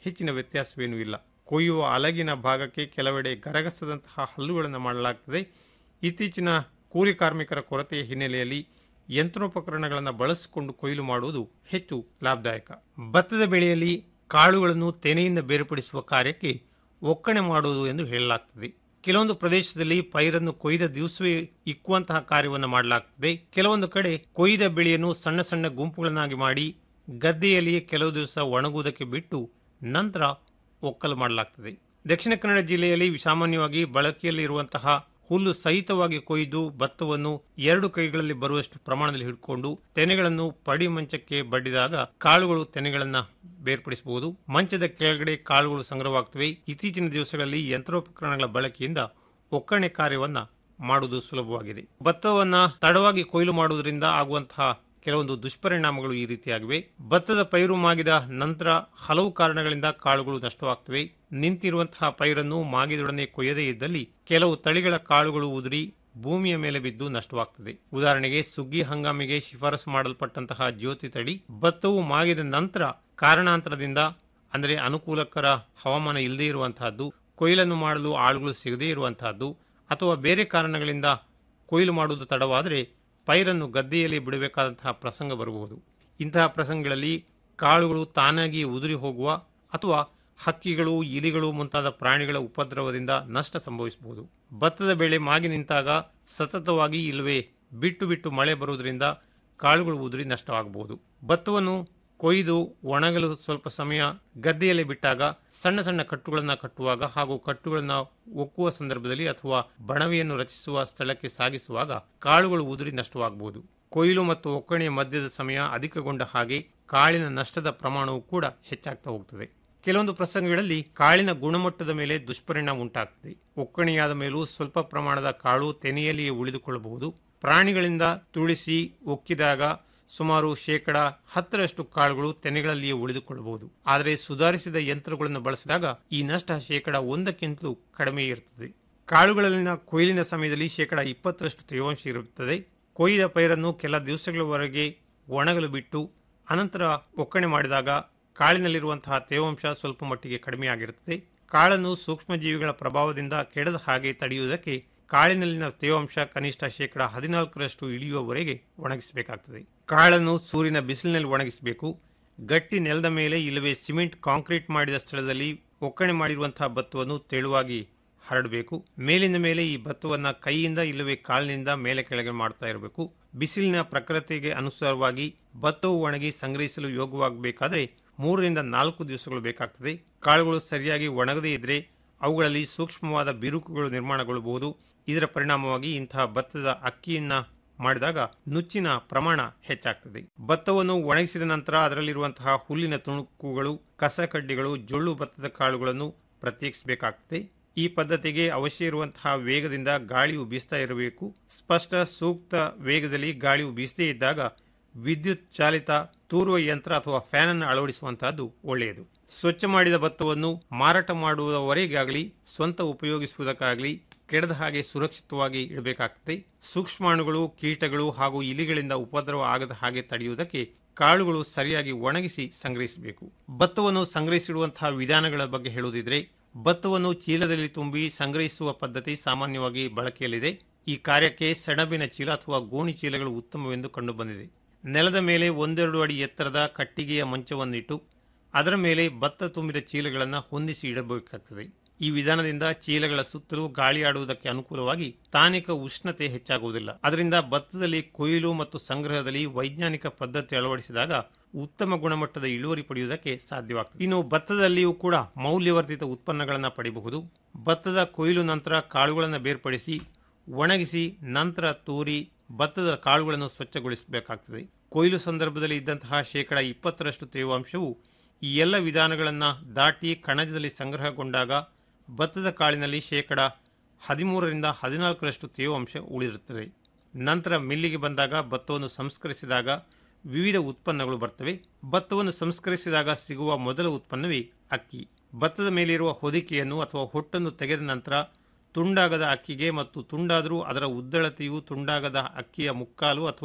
ಹೆಚ್ಚಿನ ವ್ಯತ್ಯಾಸವೇನೂ ಇಲ್ಲ ಕೊಯ್ಯುವ ಅಲಗಿನ ಭಾಗಕ್ಕೆ ಕೆಲವೆಡೆ ಗರಗಸದಂತಹ ಹಲ್ಲುಗಳನ್ನು ಮಾಡಲಾಗ್ತದೆ ಇತ್ತೀಚಿನ ಕೂಲಿ ಕಾರ್ಮಿಕರ ಕೊರತೆಯ ಹಿನ್ನೆಲೆಯಲ್ಲಿ ಯಂತ್ರೋಪಕರಣಗಳನ್ನು ಬಳಸಿಕೊಂಡು ಕೊಯ್ಲು ಮಾಡುವುದು ಹೆಚ್ಚು ಲಾಭದಾಯಕ ಭತ್ತದ ಬೆಳೆಯಲ್ಲಿ ಕಾಳುಗಳನ್ನು ತೆನೆಯಿಂದ ಬೇರ್ಪಡಿಸುವ ಕಾರ್ಯಕ್ಕೆ ಒಕ್ಕಣೆ ಮಾಡುವುದು ಎಂದು ಹೇಳಲಾಗ್ತದೆ ಕೆಲವೊಂದು ಪ್ರದೇಶದಲ್ಲಿ ಪೈರನ್ನು ಕೊಯ್ದ ದಿವಸವೇ ಇಕ್ಕುವಂತಹ ಕಾರ್ಯವನ್ನು ಮಾಡಲಾಗ್ತದೆ ಕೆಲವೊಂದು ಕಡೆ ಕೊಯ್ದ ಬೆಳೆಯನ್ನು ಸಣ್ಣ ಸಣ್ಣ ಗುಂಪುಗಳನ್ನಾಗಿ ಮಾಡಿ ಗದ್ದೆಯಲ್ಲಿಯೇ ಕೆಲವು ದಿವಸ ಒಣಗುವುದಕ್ಕೆ ಬಿಟ್ಟು ನಂತರ ಒಕ್ಕಲು ಮಾಡಲಾಗ್ತದೆ ದಕ್ಷಿಣ ಕನ್ನಡ ಜಿಲ್ಲೆಯಲ್ಲಿ ಸಾಮಾನ್ಯವಾಗಿ ಬಳಕೆಯಲ್ಲಿ ಇರುವಂತಹ ಹುಲ್ಲು ಸಹಿತವಾಗಿ ಕೊಯ್ದು ಭತ್ತವನ್ನು ಎರಡು ಕೈಗಳಲ್ಲಿ ಬರುವಷ್ಟು ಪ್ರಮಾಣದಲ್ಲಿ ಹಿಡ್ಕೊಂಡು ತೆನೆಗಳನ್ನು ಪಡಿ ಮಂಚಕ್ಕೆ ಬಡ್ಡಿದಾಗ ಕಾಳುಗಳು ತೆನೆಗಳನ್ನ ಬೇರ್ಪಡಿಸಬಹುದು ಮಂಚದ ಕೆಳಗಡೆ ಕಾಳುಗಳು ಸಂಗ್ರಹವಾಗ್ತವೆ ಇತ್ತೀಚಿನ ದಿವಸಗಳಲ್ಲಿ ಯಂತ್ರೋಪಕರಣಗಳ ಬಳಕೆಯಿಂದ ಒಕ್ಕಣೆ ಕಾರ್ಯವನ್ನ ಮಾಡುವುದು ಸುಲಭವಾಗಿದೆ ಭತ್ತವನ್ನ ತಡವಾಗಿ ಕೊಯ್ಲು ಮಾಡುವುದರಿಂದ ಆಗುವಂತಹ ಕೆಲವೊಂದು ದುಷ್ಪರಿಣಾಮಗಳು ಈ ರೀತಿಯಾಗಿವೆ ಭತ್ತದ ಪೈರು ಮಾಗಿದ ನಂತರ ಹಲವು ಕಾರಣಗಳಿಂದ ಕಾಳುಗಳು ನಷ್ಟವಾಗ್ತವೆ ನಿಂತಿರುವಂತಹ ಪೈರನ್ನು ಮಾಗಿದೊಡನೆ ಕೊಯ್ಯದೇ ಇದ್ದಲ್ಲಿ ಕೆಲವು ತಳಿಗಳ ಕಾಳುಗಳು ಉದುರಿ ಭೂಮಿಯ ಮೇಲೆ ಬಿದ್ದು ನಷ್ಟವಾಗ್ತದೆ ಉದಾಹರಣೆಗೆ ಸುಗ್ಗಿ ಹಂಗಾಮಿಗೆ ಶಿಫಾರಸು ಮಾಡಲ್ಪಟ್ಟಂತಹ ಜ್ಯೋತಿ ತಳಿ ಭತ್ತವು ಮಾಗಿದ ನಂತರ ಕಾರಣಾಂತರದಿಂದ ಅಂದರೆ ಅನುಕೂಲಕರ ಹವಾಮಾನ ಇಲ್ಲದೇ ಇರುವಂತಹದ್ದು ಕೊಯ್ಲನ್ನು ಮಾಡಲು ಆಳುಗಳು ಸಿಗದೇ ಇರುವಂತಹದ್ದು ಅಥವಾ ಬೇರೆ ಕಾರಣಗಳಿಂದ ಕೊಯ್ಲು ಮಾಡುವುದು ತಡವಾದರೆ ಪೈರನ್ನು ಗದ್ದೆಯಲ್ಲಿ ಬಿಡಬೇಕಾದಂತಹ ಪ್ರಸಂಗ ಬರಬಹುದು ಇಂತಹ ಪ್ರಸಂಗಗಳಲ್ಲಿ ಕಾಳುಗಳು ತಾನಾಗಿ ಉದುರಿ ಹೋಗುವ ಅಥವಾ ಹಕ್ಕಿಗಳು ಇಲಿಗಳು ಮುಂತಾದ ಪ್ರಾಣಿಗಳ ಉಪದ್ರವದಿಂದ ನಷ್ಟ ಸಂಭವಿಸಬಹುದು ಭತ್ತದ ಬೆಳೆ ಮಾಗಿ ನಿಂತಾಗ ಸತತವಾಗಿ ಇಲ್ಲವೇ ಬಿಟ್ಟು ಬಿಟ್ಟು ಮಳೆ ಬರುವುದರಿಂದ ಕಾಳುಗಳು ಉದುರಿ ನಷ್ಟವಾಗಬಹುದು ಭತ್ತವನ್ನು ಕೊಯ್ದು ಒಣಗಲು ಸ್ವಲ್ಪ ಸಮಯ ಗದ್ದೆಯಲ್ಲಿ ಬಿಟ್ಟಾಗ ಸಣ್ಣ ಸಣ್ಣ ಕಟ್ಟುಗಳನ್ನು ಕಟ್ಟುವಾಗ ಹಾಗೂ ಕಟ್ಟುಗಳನ್ನು ಒಕ್ಕುವ ಸಂದರ್ಭದಲ್ಲಿ ಅಥವಾ ಬಣವೆಯನ್ನು ರಚಿಸುವ ಸ್ಥಳಕ್ಕೆ ಸಾಗಿಸುವಾಗ ಕಾಳುಗಳು ಉದುರಿ ನಷ್ಟವಾಗಬಹುದು ಕೊಯ್ಲು ಮತ್ತು ಒಕ್ಕಣೆಯ ಮಧ್ಯದ ಸಮಯ ಅಧಿಕಗೊಂಡ ಹಾಗೆ ಕಾಳಿನ ನಷ್ಟದ ಪ್ರಮಾಣವು ಕೂಡ ಹೆಚ್ಚಾಗ್ತಾ ಹೋಗ್ತದೆ ಕೆಲವೊಂದು ಪ್ರಸಂಗಗಳಲ್ಲಿ ಕಾಳಿನ ಗುಣಮಟ್ಟದ ಮೇಲೆ ದುಷ್ಪರಿಣಾಮ ಉಂಟಾಗ್ತದೆ ಒಕ್ಕಣೆಯಾದ ಮೇಲೂ ಸ್ವಲ್ಪ ಪ್ರಮಾಣದ ಕಾಳು ತೆನೆಯಲ್ಲಿಯೇ ಉಳಿದುಕೊಳ್ಳಬಹುದು ಪ್ರಾಣಿಗಳಿಂದ ತುಳಿಸಿ ಒಕ್ಕಿದಾಗ ಸುಮಾರು ಶೇಕಡ ಹತ್ತರಷ್ಟು ಕಾಳುಗಳು ತೆನೆಗಳಲ್ಲಿಯೇ ಉಳಿದುಕೊಳ್ಳಬಹುದು ಆದರೆ ಸುಧಾರಿಸಿದ ಯಂತ್ರಗಳನ್ನು ಬಳಸಿದಾಗ ಈ ನಷ್ಟ ಶೇಕಡ ಒಂದಕ್ಕಿಂತಲೂ ಕಡಿಮೆ ಇರುತ್ತದೆ ಕಾಳುಗಳಲ್ಲಿನ ಕೊಯ್ಲಿನ ಸಮಯದಲ್ಲಿ ಶೇಕಡ ಇಪ್ಪತ್ತರಷ್ಟು ತೇವಾಂಶ ಇರುತ್ತದೆ ಕೊಯ್ದ ಪೈರನ್ನು ಕೆಲ ದಿವಸಗಳವರೆಗೆ ಒಣಗಲು ಬಿಟ್ಟು ಅನಂತರ ಒಕ್ಕಣೆ ಮಾಡಿದಾಗ ಕಾಳಿನಲ್ಲಿರುವಂತಹ ತೇವಾಂಶ ಸ್ವಲ್ಪ ಮಟ್ಟಿಗೆ ಕಡಿಮೆಯಾಗಿರುತ್ತದೆ ಕಾಳನ್ನು ಸೂಕ್ಷ್ಮಜೀವಿಗಳ ಪ್ರಭಾವದಿಂದ ಕೆಡದ ಹಾಗೆ ತಡೆಯುವುದಕ್ಕೆ ಕಾಳಿನಲ್ಲಿನ ತೇವಾಂಶ ಕನಿಷ್ಠ ಶೇಕಡ ಹದಿನಾಲ್ಕರಷ್ಟು ಇಳಿಯುವವರೆಗೆ ಒಣಗಿಸಬೇಕಾಗ್ತದೆ ಕಾಳನ್ನು ಸೂರ್ಯನ ಬಿಸಿಲಿನಲ್ಲಿ ಒಣಗಿಸಬೇಕು ಗಟ್ಟಿ ನೆಲದ ಮೇಲೆ ಇಲ್ಲವೇ ಸಿಮೆಂಟ್ ಕಾಂಕ್ರೀಟ್ ಮಾಡಿದ ಸ್ಥಳದಲ್ಲಿ ಒಕ್ಕಣೆ ಮಾಡಿರುವಂತಹ ಭತ್ತವನ್ನು ತೆಳುವಾಗಿ ಹರಡಬೇಕು ಮೇಲಿನ ಮೇಲೆ ಈ ಭತ್ತವನ್ನು ಕೈಯಿಂದ ಇಲ್ಲವೇ ಕಾಲಿನಿಂದ ಮೇಲೆ ಕೆಳಗೆ ಮಾಡ್ತಾ ಇರಬೇಕು ಬಿಸಿಲಿನ ಪ್ರಕೃತಿಗೆ ಅನುಸಾರವಾಗಿ ಭತ್ತವು ಒಣಗಿ ಸಂಗ್ರಹಿಸಲು ಯೋಗ್ಯವಾಗಬೇಕಾದ್ರೆ ಮೂರರಿಂದ ನಾಲ್ಕು ದಿವಸಗಳು ಬೇಕಾಗ್ತದೆ ಕಾಳುಗಳು ಸರಿಯಾಗಿ ಒಣಗದೇ ಇದ್ರೆ ಅವುಗಳಲ್ಲಿ ಸೂಕ್ಷ್ಮವಾದ ಬಿರುಕುಗಳು ನಿರ್ಮಾಣಗೊಳ್ಳಬಹುದು ಇದರ ಪರಿಣಾಮವಾಗಿ ಇಂತಹ ಭತ್ತದ ಅಕ್ಕಿಯನ್ನ ಮಾಡಿದಾಗ ನುಚ್ಚಿನ ಪ್ರಮಾಣ ಹೆಚ್ಚಾಗ್ತದೆ ಭತ್ತವನ್ನು ಒಣಗಿಸಿದ ನಂತರ ಅದರಲ್ಲಿರುವಂತಹ ಹುಲ್ಲಿನ ತುಣುಕುಗಳು ಕಸಕಡ್ಡಿಗಳು ಜೊಳ್ಳು ಭತ್ತದ ಕಾಳುಗಳನ್ನು ಪ್ರತ್ಯೇಕಿಸಬೇಕಾಗ್ತದೆ ಈ ಪದ್ಧತಿಗೆ ಅವಶ್ಯ ಇರುವಂತಹ ವೇಗದಿಂದ ಗಾಳಿಯು ಬೀಸ್ತಾ ಇರಬೇಕು ಸ್ಪಷ್ಟ ಸೂಕ್ತ ವೇಗದಲ್ಲಿ ಗಾಳಿಯು ಬೀಸದೇ ಇದ್ದಾಗ ವಿದ್ಯುತ್ ಚಾಲಿತ ತೂರುವ ಯಂತ್ರ ಅಥವಾ ಫ್ಯಾನ್ ಅನ್ನು ಅಳವಡಿಸುವಂತಹದ್ದು ಒಳ್ಳೆಯದು ಸ್ವಚ್ಛ ಮಾಡಿದ ಭತ್ತವನ್ನು ಮಾರಾಟ ಮಾಡುವವರೆಗಾಗಲಿ ಸ್ವಂತ ಉಪಯೋಗಿಸುವುದಕ್ಕಾಗಲಿ ಕೆಡದ ಹಾಗೆ ಸುರಕ್ಷಿತವಾಗಿ ಇಡಬೇಕಾಗ್ತದೆ ಸೂಕ್ಷ್ಮಾಣುಗಳು ಕೀಟಗಳು ಹಾಗೂ ಇಲಿಗಳಿಂದ ಉಪದ್ರವ ಆಗದ ಹಾಗೆ ತಡೆಯುವುದಕ್ಕೆ ಕಾಳುಗಳು ಸರಿಯಾಗಿ ಒಣಗಿಸಿ ಸಂಗ್ರಹಿಸಬೇಕು ಭತ್ತವನ್ನು ಸಂಗ್ರಹಿಸಿಡುವಂತಹ ವಿಧಾನಗಳ ಬಗ್ಗೆ ಹೇಳುವುದಿದ್ರೆ ಭತ್ತವನ್ನು ಚೀಲದಲ್ಲಿ ತುಂಬಿ ಸಂಗ್ರಹಿಸುವ ಪದ್ಧತಿ ಸಾಮಾನ್ಯವಾಗಿ ಬಳಕೆಯಲ್ಲಿದೆ ಈ ಕಾರ್ಯಕ್ಕೆ ಸೆಣಬಿನ ಚೀಲ ಅಥವಾ ಗೋಣಿ ಚೀಲಗಳು ಉತ್ತಮವೆಂದು ಕಂಡುಬಂದಿದೆ ನೆಲದ ಮೇಲೆ ಒಂದೆರಡು ಅಡಿ ಎತ್ತರದ ಕಟ್ಟಿಗೆಯ ಮಂಚವನ್ನಿಟ್ಟು ಅದರ ಮೇಲೆ ಭತ್ತ ತುಂಬಿದ ಚೀಲಗಳನ್ನು ಹೊಂದಿಸಿ ಇಡಬೇಕಾಗ್ತದೆ ಈ ವಿಧಾನದಿಂದ ಚೀಲಗಳ ಸುತ್ತಲೂ ಗಾಳಿ ಆಡುವುದಕ್ಕೆ ಅನುಕೂಲವಾಗಿ ಸ್ಥಾನಿಕ ಉಷ್ಣತೆ ಹೆಚ್ಚಾಗುವುದಿಲ್ಲ ಅದರಿಂದ ಭತ್ತದಲ್ಲಿ ಕೊಯ್ಲು ಮತ್ತು ಸಂಗ್ರಹದಲ್ಲಿ ವೈಜ್ಞಾನಿಕ ಪದ್ಧತಿ ಅಳವಡಿಸಿದಾಗ ಉತ್ತಮ ಗುಣಮಟ್ಟದ ಇಳುವರಿ ಪಡೆಯುವುದಕ್ಕೆ ಸಾಧ್ಯವಾಗ್ತದೆ ಇನ್ನು ಭತ್ತದಲ್ಲಿಯೂ ಕೂಡ ಮೌಲ್ಯವರ್ಧಿತ ಉತ್ಪನ್ನಗಳನ್ನು ಪಡೆಯಬಹುದು ಭತ್ತದ ಕೊಯ್ಲು ನಂತರ ಕಾಳುಗಳನ್ನು ಬೇರ್ಪಡಿಸಿ ಒಣಗಿಸಿ ನಂತರ ತೂರಿ ಭತ್ತದ ಕಾಳುಗಳನ್ನು ಸ್ವಚ್ಛಗೊಳಿಸಬೇಕಾಗ್ತದೆ ಕೊಯ್ಲು ಸಂದರ್ಭದಲ್ಲಿ ಇದ್ದಂತಹ ಶೇಕಡ ಇಪ್ಪತ್ತರಷ್ಟು ತೇವಾಂಶವು ಈ ಎಲ್ಲ ವಿಧಾನಗಳನ್ನು ದಾಟಿ ಕಣಜದಲ್ಲಿ ಸಂಗ್ರಹಗೊಂಡಾಗ ಭತ್ತದ ಕಾಳಿನಲ್ಲಿ ಶೇಕಡ ಹದಿಮೂರರಿಂದ ಹದಿನಾಲ್ಕರಷ್ಟು ತೇವಾಂಶ ಉಳಿದಿರುತ್ತದೆ ನಂತರ ಮಿಲ್ಲಿಗೆ ಬಂದಾಗ ಭತ್ತವನ್ನು ಸಂಸ್ಕರಿಸಿದಾಗ ವಿವಿಧ ಉತ್ಪನ್ನಗಳು ಬರ್ತವೆ ಭತ್ತವನ್ನು ಸಂಸ್ಕರಿಸಿದಾಗ ಸಿಗುವ ಮೊದಲ ಉತ್ಪನ್ನವೇ ಅಕ್ಕಿ ಭತ್ತದ ಮೇಲಿರುವ ಹೊದಿಕೆಯನ್ನು ಅಥವಾ ಹೊಟ್ಟನ್ನು ತೆಗೆದ ನಂತರ ತುಂಡಾಗದ ಅಕ್ಕಿಗೆ ಮತ್ತು ತುಂಡಾದರೂ ಅದರ ಉದ್ದಳತೆಯು ತುಂಡಾಗದ ಅಕ್ಕಿಯ ಮುಕ್ಕಾಲು ಅಥವಾ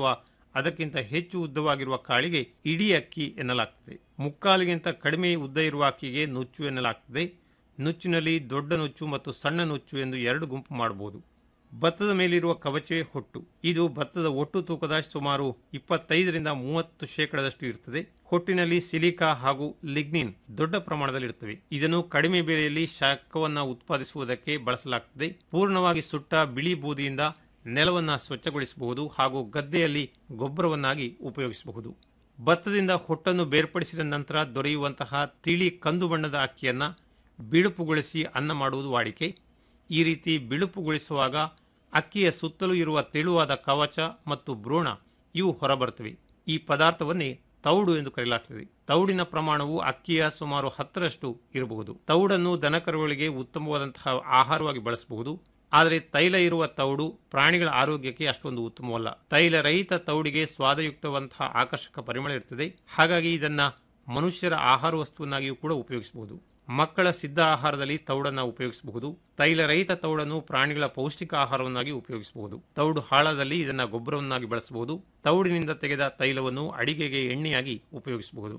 ಅದಕ್ಕಿಂತ ಹೆಚ್ಚು ಉದ್ದವಾಗಿರುವ ಕಾಳಿಗೆ ಇಡೀ ಅಕ್ಕಿ ಎನ್ನಲಾಗ್ತದೆ ಮುಕ್ಕಾಲಿಗಿಂತ ಕಡಿಮೆ ಉದ್ದ ಇರುವ ಅಕ್ಕಿಗೆ ನುಚ್ಚು ಎನ್ನಲಾಗ್ತದೆ ನುಚ್ಚಿನಲ್ಲಿ ದೊಡ್ಡ ನುಚ್ಚು ಮತ್ತು ಸಣ್ಣ ನುಚ್ಚು ಎಂದು ಎರಡು ಗುಂಪು ಮಾಡಬಹುದು ಭತ್ತದ ಮೇಲಿರುವ ಕವಚವೇ ಹೊಟ್ಟು ಇದು ಭತ್ತದ ಒಟ್ಟು ತೂಕದ ಸುಮಾರು ಇಪ್ಪತ್ತೈದರಿಂದ ಮೂವತ್ತು ಶೇಕಡದಷ್ಟು ಇರ್ತದೆ ಹೊಟ್ಟಿನಲ್ಲಿ ಸಿಲಿಕಾ ಹಾಗೂ ಲಿಗ್ನಿನ್ ದೊಡ್ಡ ಪ್ರಮಾಣದಲ್ಲಿ ಇರ್ತವೆ ಇದನ್ನು ಕಡಿಮೆ ಬೆಲೆಯಲ್ಲಿ ಶಾಖವನ್ನು ಉತ್ಪಾದಿಸುವುದಕ್ಕೆ ಬಳಸಲಾಗ್ತದೆ ಪೂರ್ಣವಾಗಿ ಸುಟ್ಟ ಬಿಳಿ ಬೂದಿಯಿಂದ ನೆಲವನ್ನು ಸ್ವಚ್ಛಗೊಳಿಸಬಹುದು ಹಾಗೂ ಗದ್ದೆಯಲ್ಲಿ ಗೊಬ್ಬರವನ್ನಾಗಿ ಉಪಯೋಗಿಸಬಹುದು ಭತ್ತದಿಂದ ಹೊಟ್ಟನ್ನು ಬೇರ್ಪಡಿಸಿದ ನಂತರ ದೊರೆಯುವಂತಹ ತಿಳಿ ಕಂದು ಬಣ್ಣದ ಅಕ್ಕಿಯನ್ನು ಬಿಳುಪುಗೊಳಿಸಿ ಅನ್ನ ಮಾಡುವುದು ವಾಡಿಕೆ ಈ ರೀತಿ ಬಿಳುಪುಗೊಳಿಸುವಾಗ ಅಕ್ಕಿಯ ಸುತ್ತಲೂ ಇರುವ ತೆಳುವಾದ ಕವಚ ಮತ್ತು ಭ್ರೂಣ ಇವು ಹೊರಬರುತ್ತವೆ ಈ ಪದಾರ್ಥವನ್ನೇ ತೌಡು ಎಂದು ಕರೆಯಲಾಗ್ತದೆ ತೌಡಿನ ಪ್ರಮಾಣವು ಅಕ್ಕಿಯ ಸುಮಾರು ಹತ್ತರಷ್ಟು ಇರಬಹುದು ತೌಡನ್ನು ದನಕರುಗಳಿಗೆ ಉತ್ತಮವಾದಂತಹ ಆಹಾರವಾಗಿ ಬಳಸಬಹುದು ಆದರೆ ತೈಲ ಇರುವ ತೌಡು ಪ್ರಾಣಿಗಳ ಆರೋಗ್ಯಕ್ಕೆ ಅಷ್ಟೊಂದು ಉತ್ತಮವಲ್ಲ ತೈಲ ರಹಿತ ತೌಡಿಗೆ ಸ್ವಾದಯುಕ್ತವಂತಹ ಆಕರ್ಷಕ ಪರಿಮಳ ಇರ್ತದೆ ಹಾಗಾಗಿ ಇದನ್ನ ಮನುಷ್ಯರ ಆಹಾರ ವಸ್ತುವನ್ನಾಗಿಯೂ ಕೂಡ ಉಪಯೋಗಿಸಬಹುದು ಮಕ್ಕಳ ಸಿದ್ಧ ಆಹಾರದಲ್ಲಿ ತೌಡನ್ನು ಉಪಯೋಗಿಸಬಹುದು ತೈಲರಹಿತ ತೌಡನ್ನು ಪ್ರಾಣಿಗಳ ಪೌಷ್ಟಿಕ ಆಹಾರವನ್ನಾಗಿ ಉಪಯೋಗಿಸಬಹುದು ತೌಡು ಹಾಳದಲ್ಲಿ ಇದನ್ನು ಗೊಬ್ಬರವನ್ನಾಗಿ ಬಳಸಬಹುದು ತೌಡಿನಿಂದ ತೆಗೆದ ತೈಲವನ್ನು ಅಡಿಗೆಗೆ ಎಣ್ಣೆಯಾಗಿ ಉಪಯೋಗಿಸಬಹುದು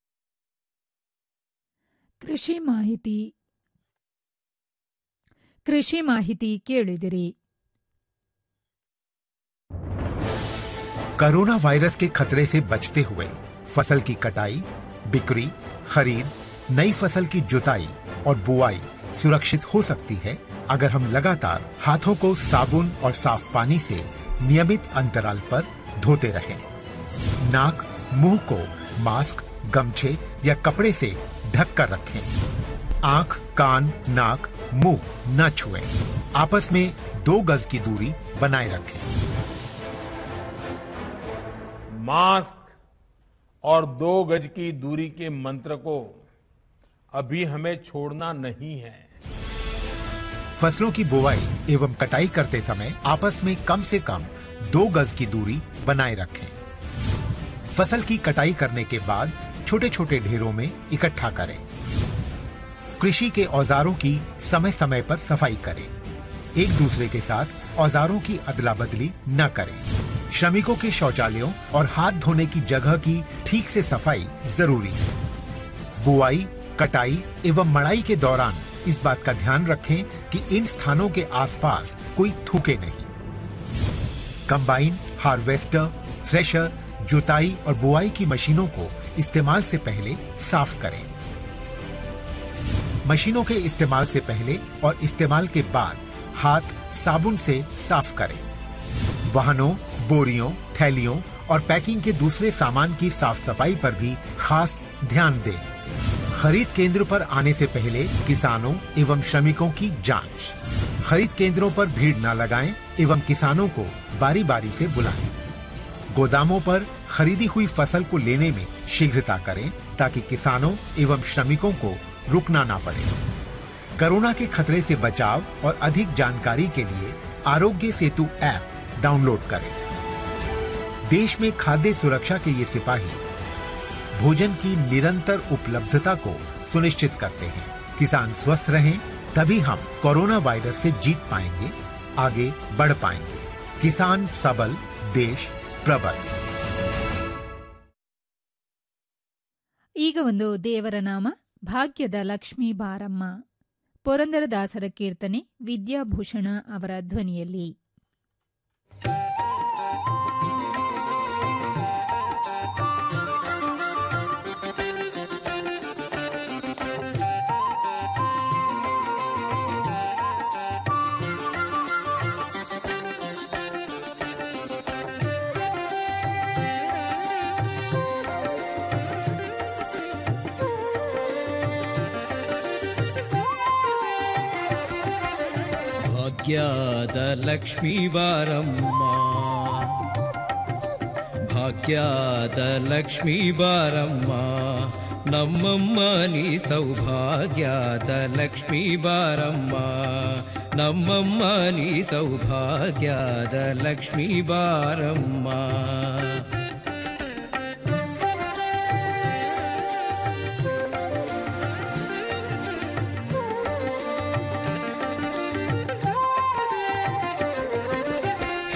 ಕೃಷಿ ಮಾಹಿತಿ ಕೃಷಿ ಮಾಹಿತಿ ಕೇಳಿದಿರಿ कोरोना वायरस के खतरे से बचते हुए फसल की कटाई बिक्री खरीद नई फसल की जुताई और बुआई सुरक्षित हो सकती है अगर हम लगातार हाथों को साबुन और साफ पानी से नियमित अंतराल पर धोते रहें। नाक मुंह को मास्क गमछे या कपड़े से ढक कर रखें आंख कान नाक मुंह न छुएं। आपस में दो गज की दूरी बनाए रखें मास्क और दो गज की दूरी के मंत्र को अभी हमें छोड़ना नहीं है फसलों की बुवाई एवं कटाई करते समय आपस में कम से कम दो गज की दूरी बनाए रखें फसल की कटाई करने के बाद छोटे छोटे ढेरों में इकट्ठा करें कृषि के औजारों की समय समय पर सफाई करें एक दूसरे के साथ औजारों की अदला बदली न करें श्रमिकों के शौचालयों और हाथ धोने की जगह की ठीक से सफाई जरूरी है बुआई कटाई एवं मड़ाई के दौरान इस बात का ध्यान रखें कि इन स्थानों के आसपास कोई थूके नहीं कंबाइन हार्वेस्टर थ्रेशर जुताई और बुआई की मशीनों को इस्तेमाल से पहले साफ करें मशीनों के इस्तेमाल से पहले और इस्तेमाल के बाद हाथ साबुन से साफ करें वाहनों बोरियों थैलियों और पैकिंग के दूसरे सामान की साफ सफाई पर भी खास ध्यान दें खरीद केंद्र पर आने से पहले किसानों एवं श्रमिकों की जांच खरीद केंद्रों पर भीड़ न लगाएं एवं किसानों को बारी बारी से बुलाएं गोदामों पर खरीदी हुई फसल को लेने में शीघ्रता करें ताकि किसानों एवं श्रमिकों को रुकना ना पड़े कोरोना के खतरे से बचाव और अधिक जानकारी के लिए आरोग्य सेतु ऐप डाउनलोड करें देश में खाद्य सुरक्षा के ये सिपाही भोजन की निरंतर उपलब्धता को सुनिश्चित करते हैं किसान स्वस्थ रहें तभी हम कोरोना वायरस से जीत पाएंगे आगे बढ़ पाएंगे किसान सबल देश प्रबल ಈಗ ಒಂದು ದೇವರ ನಾಮ ಭಾಗ್ಯದ ಲಕ್ಷ್ಮೀ ಬಾರಮ್ಮ ಪುರಂದರದಾಸರ ಕೀರ್ತನೆ ವಿದ್ಯಾಭೂಷಣ ಅವರ ಧ್ವನಿಯಲ್ಲಿ ಭಾಗ್ಯದ ಲಕ್ಷ್ಮೀ ಬಾರಮ್ಮ ಭಾಗ್ಯದ ಲಕ್ಷ್ಮೀ ಬಾರಮ್ಮ ನಮ್ಮಮ್ಮ ನೀ ಸೌಭಾಗ್ಯದ ಲಕ್ಷ್ಮೀ ಬಾರಮ್ಮ ನಮ್ಮಮ್ಮ ನೀ ಸೌಭಾಗ್ಯದ ಲಕ್ಷ್ಮೀ ಬಾರಮ್ಮ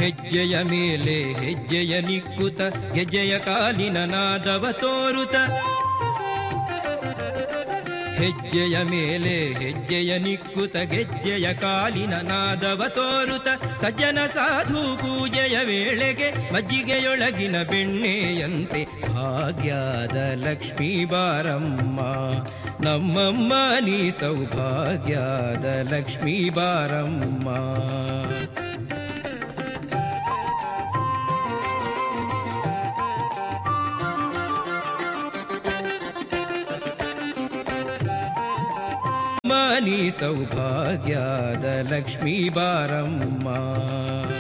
ಹೆಜ್ಜೆಯ ಮೇಲೆ ಹೆಜ್ಜೆಯ ನಿಕ್ಕುತ ಗೆಜ್ಜೆಯ ಕಾಲಿನ ನಾದವ ತೋರುತ ಹೆಜ್ಜೆಯ ಮೇಲೆ ಹೆಜ್ಜೆಯ ನಿಕ್ಕುತ ಗೆಜ್ಜೆಯ ಕಾಲಿನ ನಾದವ ತೋರುತ ಸಜ್ಜನ ಸಾಧು ಪೂಜೆಯ ವೇಳೆಗೆ ಮಜ್ಜಿಗೆಯೊಳಗಿನ ಬೆಣ್ಣೆಯಂತೆ ಭಾಗ್ಯದ ಲಕ್ಷ್ಮೀ ಬಾರಮ್ಮ ನಮ್ಮಮ್ಮ ನೀ ಸೌಭಾಗ್ಯದ ಲಕ್ಷ್ಮೀ ಬಾರಮ್ಮ ಮನಿ ಸೌಭಾಗ್ಯದ ಲಕ್ಷ್ಮೀ ಬಾರಮ್ಮ